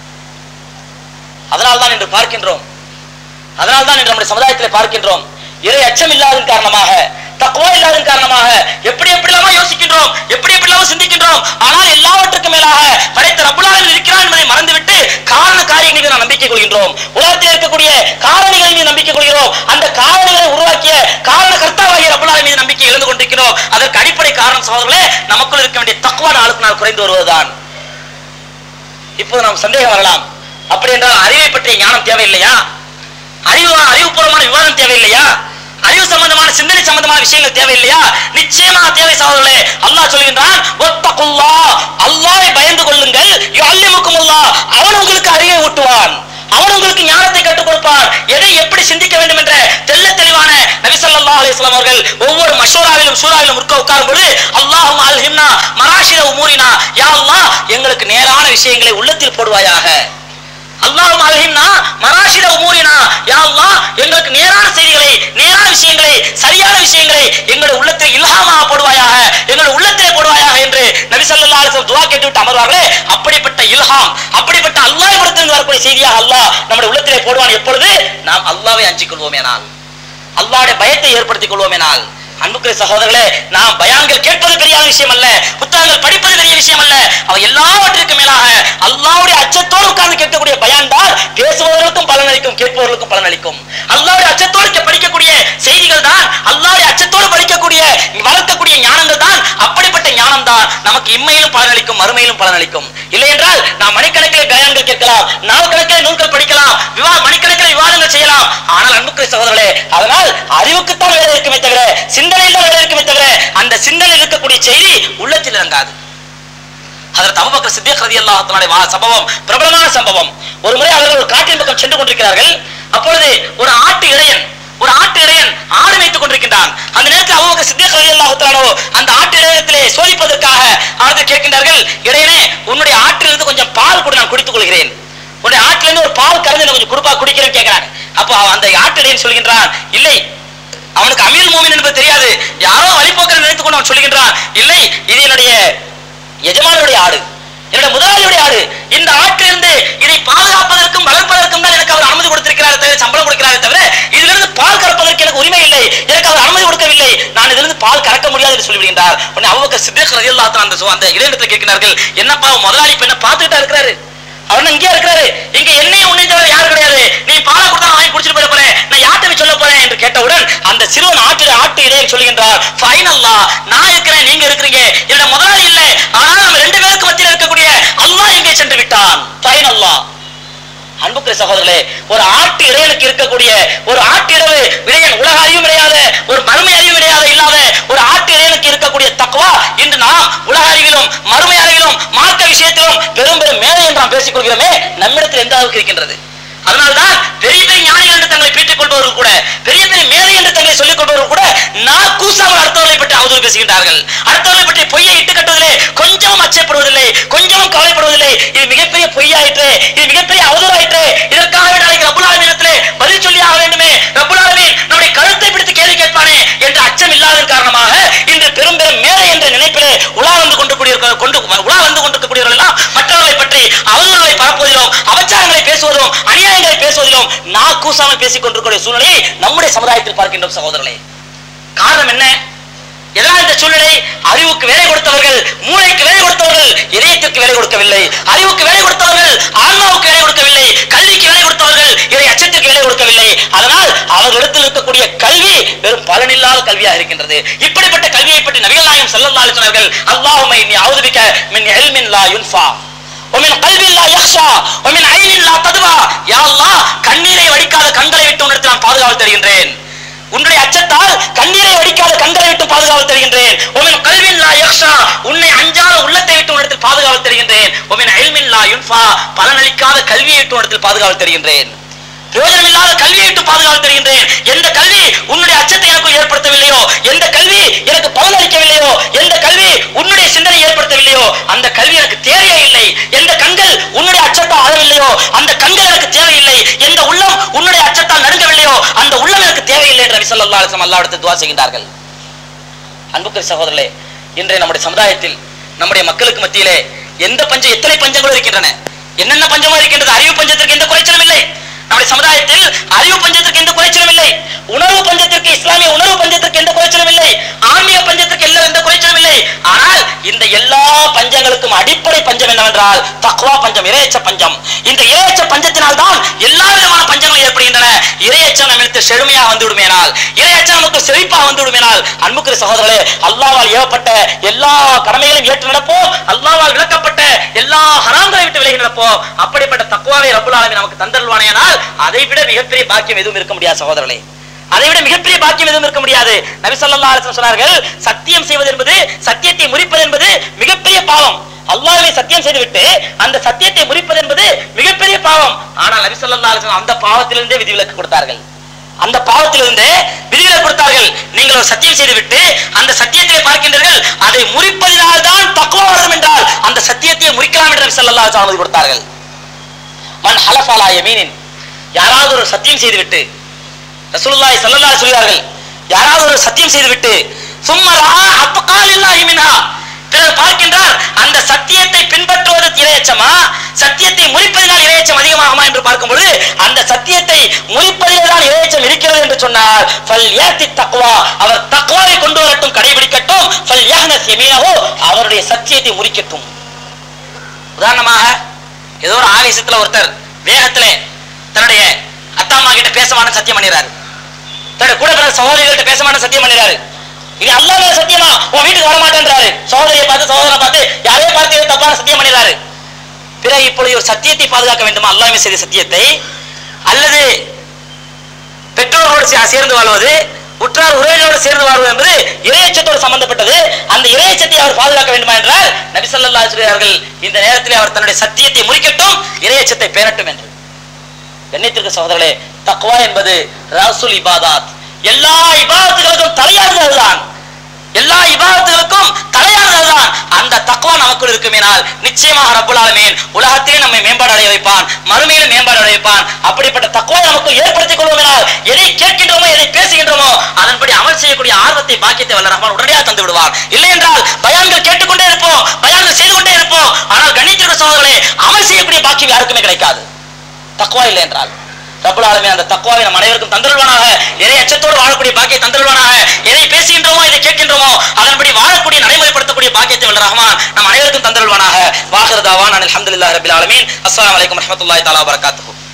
அதனால்தான் இன்று பார்க்கின்றோம் அதனால்தான் இன்று நம்முடைய சமுதாயத்தில் பார்க்கின்றோம் இறை அச்சம் இல்லாததன் காரணமாக தக்குவா இல்லாததன் காரணமாக எப்படி எப்படிலாமோ யோசிக்கின்றோம் எப்படி எப்படிலாமோ சிந்திக்கின்றோம் ஆனால் எல்லாவற்றுக்கும் மேலாக படைத்த ரப்புலாவில் இருக்கிறான் என்பதை மறந்துவிட்டு காரண காரியங்கள் மீது நாம் நம்பிக்கை கொள்கின்றோம் உலகத்தில் இருக்கக்கூடிய காரணிகள் மீது நம்பிக்கை கொள்கிறோம் அந்த காரணிகளை உருவாக்கிய காரண கர்த்தாவாகிய ரப்புலாவின் மீது நம்பிக்கை இழந்து கொண்டிருக்கிறோம் அதற்கு அடிப்படை காரணம் சகோதரர்களே நமக்குள் இருக்க வேண்டிய தக்குவா நாளுக்கு நாள் குறைந்து வருவதுதான் இப்போது நாம் சந்தேகம் வரலாம் அப்படி என்றால் அறிவை பற்றிய ஞானம் தேவையில்லையா அறிவு அறிவுபூர்வமான விவாதம் தேவையில்லையா அறிவு சம்பந்தமான சிந்தனை சம்பந்தமான விஷயங்கள் தேவையில்லையா நிச்சயமா தேவை சகோதரர்களே அல்லாஹ் சொல்கின்றான் ஒத்தகுல்லா அல்லாஹ்வை பயந்து கொள்ளுங்கள் யுஅல்லிமுக்குமுல்லாஹ் அவன் உங்களுக்கு அறிவை ஊட்டுவான் அவன் உங்களுக்கு ஞானத்தை கற்றுக் கொடுப்பான் எதை எப்படி சிந்திக்க வேண்டும் என்ற தெள்ள தெளிவான நபி ஸல்லல்லாஹு அலைஹி வஸல்லம் அவர்கள் ஒவ்வொரு மஷூராவிலும் சூறாவிலும் உட்க உட்காரும் பொழுது அல்லாஹும் அல்ஹிம்னா மராஷித உமூரினா யா அல்லாஹ் எங்களுக்கு நேரான விஷயங்களை உள்ளத்தில் போடுவாயாக அல்லாஹும் அல்ஹிம்னா மராஷித உமூரினா யா அல்லாஹ் எங்களுக்கு நேரான செய்திகளை நேரான விஷயங்களை சரியான விஷயங்களை எங்களுடைய உள்ளத்தில் இல்ஹாமாக போடுவாயாக எங்களுடைய உள்ளத்திலே போடுவாயாக என்று நபி ஸல்லல்லாஹு அலைஹி வஸல்லம் துஆ கேட்டுவிட்டு அமர்வார்களே அப்படிப்பட்ட இல்ஹாம் அப்படிப்பட்ட அல்லாஹ் இடத்திலிருந்து வரக்கூடிய செய்தியாக அல்லாஹ் நம்முடைய உள்ளத்திலே போடுவான் எப்பொழுது நாம் அல்லாஹ்வை அஞ்சிக் கொள்வோமேனால் அல்லாஹ்வுடைய பயத்தை ஏற்படுத்திக் கொள்வோமேனால் அன்புக்குரிய சகோதரர்களே நாம் பயான்கள் கேட்பது பெரிய விஷயம் அல்ல புத்தகங்கள் படிப்பது பெரிய விஷயம் அல்ல அவை எல்லாவற்றிற்கும் மேலாக அல்லாஹ்வுடைய அச்சத்தோடு உட்கார்ந்து கேட்கக்கூடிய பயான் தான் பேசுபவர்களுக்கும் பலனளிக்கும் கேட்பவர்களுக்கும் பலனளிக்கும் அல்லாஹ்வுடைய அச்சத்தோடு கே- படிக்கக்கூடிய செய்திகள் தான் அல்லாஹ்வுடைய அச்சத்தோடு படிக்கக்கூடிய வளர்க்கக்கூடிய ஞானங்கள் தான் அப்படிப்பட்ட ஞானம் தான் நமக்கு இம்மையிலும் பலனளிக்கும் மறுமையிலும் பலனளிக்கும் இல்லை என்றால் நாம் மணிக்கணக்கில் பயான்கள் கேட்கலாம் நாள் கணக்கில் நூல்கள் படிக்கலாம் விவா மணிக்கணக்கில் விவாதங்கள் செய்யலாம் ஆனால் அன்புக்குரிய சகோதரர்களே அதனால் அறிவுக்குத்தான் வேலை இருக்குமே தவிர சிந்தனையில் தான் வேலை இருக்குமே தவிர அந்த சிந்தனையில் இருக்கக்கூடிய செய்தி உள்ளத்தில் இறங்காது அதற்கு அபுபக்கர் சித்திக் ரலியல்லாஹு தஆலாவுடைய வா சம்பவம் பிரபலமான சம்பவம் ஒரு முறை அவர்கள் ஒரு காட்டின் பக்கம் சென்று கொண்டிருக்கிறார்கள் அப்பொழுது ஒரு ஆட்டு இடையன் ஒரு ஆட்டு இடையன் ஆடு மேய்த்துக் கொண்டிருக்கின்றான் அந்த நேரத்தில் அபூபக்கர் சித்திக் ரலியல்லாஹு தஆலா அந்த ஆட்டு இடையத்திலே சோதிப்பதற்காக அவர்கள் கேட்கின்றார்கள் இடையனே உன்னுடைய ஆட்டிலிருந்து கொஞ்சம் பால் கூட நான் குடித்துக் கொள்கிறேன் உன்னுடைய ஆட்டிலிருந்து ஒரு பால் கறந்து எனக்கு கொஞ்சம் கொடுப்பா குடிக்கிறேன்னு கேட்கிறாங்க அப்போ அந்த ஆட்டு இடையன் சொல்கின்றான் இல்லை அவனுக்கு அமீர் மோமின் என்பது தெரியாது யாரோ வழிபோக்கரை நினைத்துக் கொண்டு அவன் சொல்கின்றான் இல்லை இது என்னுடைய எஜமானருடைய ஆடு என்னுடைய முதலாளியுடைய ஆடு இந்த ஆட்டிலிருந்து இதை பாதுகாப்பதற்கும் வளர்ப்பதற்கும் தான் எனக்கு அவர் அனுமதி கொடுத்திருக்கிறார் தவிர சம்பளம் கொடுக்கிறாரே தவிர இதிலிருந்து பால் கறப்பதற்கு எனக்கு உரிமை இல்லை எனக்கு அவர் அனுமதி கொடுக்கவில்லை நான் இதிலிருந்து பால் கறக்க முடியாது என்று சொல்லிவிடுகின்றார் உடனே அவங்க சித்தேஷ் ரஜில்லா அந்த சு- அந்த இடையிடத்தில் கேட்கிறார்கள் என்னப்பா உன் முதலாளி இப்ப என்ன பார்த்துக்கிட்டா இருக்கிறாரு அவர் இங்கே இருக்கிறாரு இங்க என்னையும் உன்னை தவிர யாரும் கிடையாது நீ பாலை கொடுத்தா வாங்கி குடிச்சிட்டு போயிட போறேன் நான் யார்கிட்ட போய் சொல்ல போறேன் என்று கேட்டவுடன் அந்த சிறுவன் ஆட்டு ஆட்டு இடையே சொல்லுகின்றார் ஃபைனல்லா நான் இருக்கிறேன் நீங்க இருக்கிறீங்க சகோதரர்களே ஒரு ஆட்டு இடையனுக்கு இருக்கக்கூடிய ஒரு ஆட்டு இரவு இடையன் உலக அறிவும் கிடையாத ஒரு மறுமை அறிவும் கிடையாத இல்லாத ஒரு ஆட்டு இடையனுக்கு இருக்கக்கூடிய தக்குவா இன்று நாம் உலக அறிவிலும் மறுமை அறிவிலும் மார்க்க விஷயத்திலும் பெரும் பெரும் மேலை என்று நாம் பேசிக் கொள்கிறோமே நம்மிடத்தில் எந்த அளவுக்கு இருக்கின்றது அதனால்தான் பெரிய பெரிய ஞானிகள் என்று தங்களை பீட்டிக் கொள்பவர்கள் கூட பெரிய பெரிய மேதை என்று தங்களை சொல்லிக் கொள்பவர்கள் கூட நான் கூசாமல் அடுத்தவர்களை பற்றி அவதூறு பேசுகின்றார்கள் அடுத்தவர்களை பற்றி பொய்யை இட்டு கட்டுவதில்லை கொஞ்சமும் அச்சப்படுவதில்லை கொஞ்சமும் கவலைப்படுவதில்லை இது மிகப்பெரிய பொய்யாயிற்று இது மிகப்பெரிய அவதூறாயிற்று இதற்காக வேண்டி நாளைக்கு ரப்புல் ஆலமீனிடத்திலே பதில் சொல்லி ஆக வேண்டுமே ரப்புல் ஆலமீன் நம்முடைய கருத்தை பிடித்து கேள்வி கேட்பானே என்ற அச்சம் இல்லாததன் காரணமாக இன்று பெரும் பெரும் மேதை என்ற நினைப்பிலே உலா வந்து கொண்டு கூடியிருக்க கொண்டு உலா வந்து கொண்டிருக்கக்கூடியவர்கள் எல்லாம் மற்றவர்களை பற்றி அவதூறுகளை பரப்புவதிலும் அபச்சாரங்களை பேசுவதும் அநியாயங்களை பேசுவதிலும் நான் கூசாமல் பேசிக் கொண்டிருக்கிற சூழ்நிலையை நம்முடைய சமுதாயத்தில் பார்க்கின்றோம் சகோதரர்களே காரணம் என்ன எதனால் இந்த சூழ்நிலை அறிவுக்கு வேலை கொடுத்தவர்கள் மூளைக்கு வேலை கொடுத்தவர்கள் இதயத்திற்கு வேலை கொடுக்கவில்லை அறிவுக்கு வேலை கொடுத்தவர்கள் ஆன்மாவுக்கு வேலை கொடுக்கவில்லை கல்விக்கு வேலை கொடுத்தவர்கள் இறை அச்சத்திற்கு வேலை கொடுக்கவில்லை அதனால் அவர்களிடத்தில் இருக்கக்கூடிய கல்வி வெறும் பலனில்லாத கல்வியாக இருக்கின்றது இப்படிப்பட்ட கல்வியை பற்றி நபிகள் நாயகம் ஸல்லல்லாஹு அலைஹி சொன்னார்கள் அல்லாஹும்ம இன்னி அஊதுபிக மின் இல்மின் லா யுன்ஃபா ومن قلب لا يخشى ومن عين لا تدمع يا الله கண்ணீரை வடிக்காத கண்களை விட்டு உன்னிடத்தில் நான் பாதுகாவல் தருகின்றேன் உன்னுடைய அச்சத்தால் கண்ணீரை வடிக்காத கண்களை விட்டு பாதுகாவல் தருகின்றேன் உமின் கல்வின் லா யக்ஷா உன்னை அஞ்சாத உள்ளத்தை விட்டு உன்னிடத்தில் பாதுகாவல் தருகின்றேன் உமின் அல்மின் லா யுன்ஃபா பலனளிக்காத கல்வியை விட்டு உன்னிடத்தில் பாதுகாவல் தருகின்றேன் பிரயோஜனம் இல்லாத கல்வியை விட்டு பாதுகாவல் தருகின்றேன் எந்த கல்வி உன்னுடைய அச்சத்தை எனக்கு ஏற்படுத்தவில்லையோ எந்த கல்வி எனக்கு பலனளிக்கவில்லையோ எந்த கல்வி உன்னுடைய சிந்தனை ஏற்படுத்தவில்லையோ அந்த கல்வி எனக்கு தேவையே இல்லை எந்த கண்கள் உன்னுடைய அச்சத்தால் அழவில்லையோ அந்த கண்கள் எனக்கு தேவையில்லை எந்த உள்ளம் உன்னுடைய அச்சத்தால் நடுங்கவில்லையோ அந்த உள்ளம் எனக்கு தேவையில்லை என்று நபி ஸல்லல்லாஹு அலைஹி வஸல்லம் அல்லாஹ்விடத்தில் துஆ செய்கின்றார்கள் அன்புக்குரிய சகோதரர்களே இன்றைய நம்முடைய சமுதாயத்தில் நம்முடைய மக்களுக்கு மத்தியிலே எந்த பஞ்சம் எத்தனை பஞ்சங்களும் இருக்கின்றன என்னென்ன பஞ்சமும் இருக்கின்றது அறிவு பஞ்சத்திற்கு எந்த குறைச்சலும் இல்லை நம்முடைய சமுதாயத்தில் அறிவு பஞ்சத்திற்கு எந்த குறைச்சலும் இல்லை உணர்வு பஞ்சத்திற்கு இஸ்லாமிய உணர்வு பஞ்சத்திற்கு எந்த குறைச்சலும் இல்லை ஆன்மீக பஞ்சத்திற்கு எல்லாம் எந்த குறைச்சலும் இல்லை ஆனால் இந்த எல்லா பஞ்சங்களுக்கும் அடிப்படை பஞ்சம் என்னவென்றால் தக்வா பஞ்சம் இரையச்ச பஞ்சம் இந்த இரையச்ச பஞ்சத்தினால் தான் எல்லா விதமான பஞ்சங்களும் ஏற்படுகின்றன இரையச்சம் நம்மளுக்கு செழுமையா வந்து விடுமேனால் இரையச்சம் நமக்கு செழிப்பா வந்து விடுமேனால் அன்புக்குரிய சகோதரர்களே அல்லாவால் ஏவப்பட்ட எல்லா கடமைகளையும் ஏற்று நடப்போம் அல்லாவால் விளக்கப்பட்ட எல்லா ஹராம்களை விட்டு விலகி நடப்போம் அப்படிப்பட்ட தக்குவாவை ரப்புல் ஆலமீன் நமக்கு தந்தருவானேனால் அதை விட மிகப்பெரிய பாக்கியம் எதுவும் இருக்க முடியாது சகோதரர்களே அதை விட மிகப்பெரிய பாக்கியம் எதுவும் இருக்க முடியாது நபி ஸல்லல்லாஹு அலைஹி வஸல்லம் சொன்னார்கள் சத்தியம் செய்வது என்பது சத்தியத்தை முறிப்பது என்பது மிகப்பெரிய பாவம் அல்லாஹ்வை சத்தியம் செய்துவிட்டு அந்த சத்தியத்தை முறிப்பது என்பது மிகப்பெரிய பாவம் ஆனால் நபி ஸல்லல்லாஹு அலைஹி வஸல்லம் அந்த பாவத்திலிருந்தே விதிவிலக்கு கொடுத்தார்கள் அந்த பாவத்திலிருந்து விதிகளை கொடுத்தார்கள் நீங்கள் ஒரு சத்தியம் செய்துவிட்டு அந்த சத்தியத்தை பார்க்கின்றீர்கள் அதை முறிப்பதினால் தான் தக்குவா வரும் என்றால் அந்த சத்தியத்தை முறிக்கலாம் என்று நபி ஸல்லல்லாஹு அலைஹி வஸல்லம் அனுமதி கொடுத்தார்கள் மன் ஹலஃபாலா யமீனின் யாராவது ஒரு சத்தியம் செய்துவிட்டு ரசூலுல்லாஹி ஸல்லல்லாஹு அலைஹி சொல்கிறார்கள் யாராவது ஒரு சத்தியம் செய்துவிட்டு சும்மா ரஹா அத்காலில்லாஹி மின்ஹா பிறர் பார்க்கின்றார் அந்த சத்தியத்தை பின்பற்றுவது இரையச்சமா சத்தியத்தை முறிப்பதினால் இரையச்சம் அதிகமாகுமா என்று பார்க்கும்பொழுது அந்த சத்தியத்தை முறிப்பதிலே தான் இரையச்சம் இருக்கிறது என்று சொன்னார் ஃபல் யாத்தி தக்வா அவர் தக்வாவை கொண்டு வரட்டும் கடைபிடிக்கட்டும் ஃபல் யஹ்னஸ் யமீனஹு அவருடைய சத்தியத்தை முறிக்கட்டும் உதாரணமாக ஏதோ ஒரு ஆவேசத்துல ஒருத்தர் வேகத்திலே தன்னுடைய அத்தா அம்மா கிட்ட பேச மாட்டேன்னு சத்தியம் பண்ணிடுறாரு தன்னுடைய கூட பிறந்த சகோதரிகள்கிட்ட பேச மாட்டேன்னு சத்தியம் பண்ணிடுறாரு இது அல்லாஹ் மேல சத்தியமா உன் வீட்டுக்கு வர மாட்டேன்றாரு சகோதரியை பார்த்து சகோதரனை பார்த்து யாரையும் பார்த்து ஏதோ தப்பான சத்தியம் பண்ணிடுறாரு பிறகு இப்பொழுது ஒரு சத்தியத்தை பாதுகாக்க வேண்டுமா அல்லாஹ்வே செய்த சத்தியத்தை அல்லது பெற்றோர்களோடு சே- சேர்ந்து வாழ்வது உற்றார் உறவினரோடு சேர்ந்து வாழ்வது என்பது இறையச்சத்தோடு சம்பந்தப்பட்டது அந்த இறையச்சத்தை அவர் பாதுகாக்க வேண்டுமா என்றால் நபி ஸல்லல்லாஹு அலைஹி சொல்கிறார்கள் இந்த நேரத்தில் அவர் தன்னுடைய சத்தியத்தை முறிக்கட்டும் இறையச்சத்தை பேணட்டும் என்று கண்ணியத்திற்கு சகோதரர்களே தக்வா என்பது ரசூல் இபாதாத் எல்லா இபாதத்துகளுக்கும் தலையானது அதுதான் எல்லா இபாதத்துகளுக்கும் தலையானது அதுதான் அந்த தக்வா நமக்குள் இருக்குமேனால் நிச்சயமாக ரப்புல் ஆலமீன் உலகத்திலே நம்மை மேம்பாடு அடைய வைப்பான் மறுமையிலும் மேம்பாடு அடைய வைப்பான் அப்படிப்பட்ட தக்வா நமக்கு ஏற்படுத்திக் கொள்வோமேனால் எதை கேட்கின்றோமோ எதை பேசுகின்றோமோ அதன்படி அமல் செய்யக்கூடிய ஆர்வத்தை பாக்கியத்தை வல்ல ரஹ்மான் உடனடியாக தந்து விடுவார் இல்லை என்றால் பயான்கள் கேட்டுக்கொண்டே இருப்போம் பயான்கள் செய்து கொண்டே இருப்போம் ஆனால் கண்ணியத்திற்கு சகோதரர்களே அமல் செய்யக்கூடிய பாக்கியம் யாருக்குமே கிடைக்காது தக்குவா இல்லை என்றால் ரப்புல் ஆலமீன் அந்த தக்குவாவை நம் அனைவருக்கும் தந்தருள்வானாக எதை அச்சத்தோடு வாழக்கூடிய பாக்கியை தந்தருள்வானாக எதை பேசுகின்றோமோ எதை கேட்கின்றோமோ அதன்படி வாழக்கூடிய நடைமுறைப்படுத்தக்கூடிய பாக்கியத்தை வல்ல ரஹ்மான் நம் அனைவருக்கும் தந்தருள்வானாக வாஹிர் தாவான் அல்ஹம்துலில்லாஹி ரப்பில் ஆலமீன் அஸ்ஸலாமு அலைக்கும் வரஹ்மத்துல்லாஹி தஆலா வபரகாத்துஹு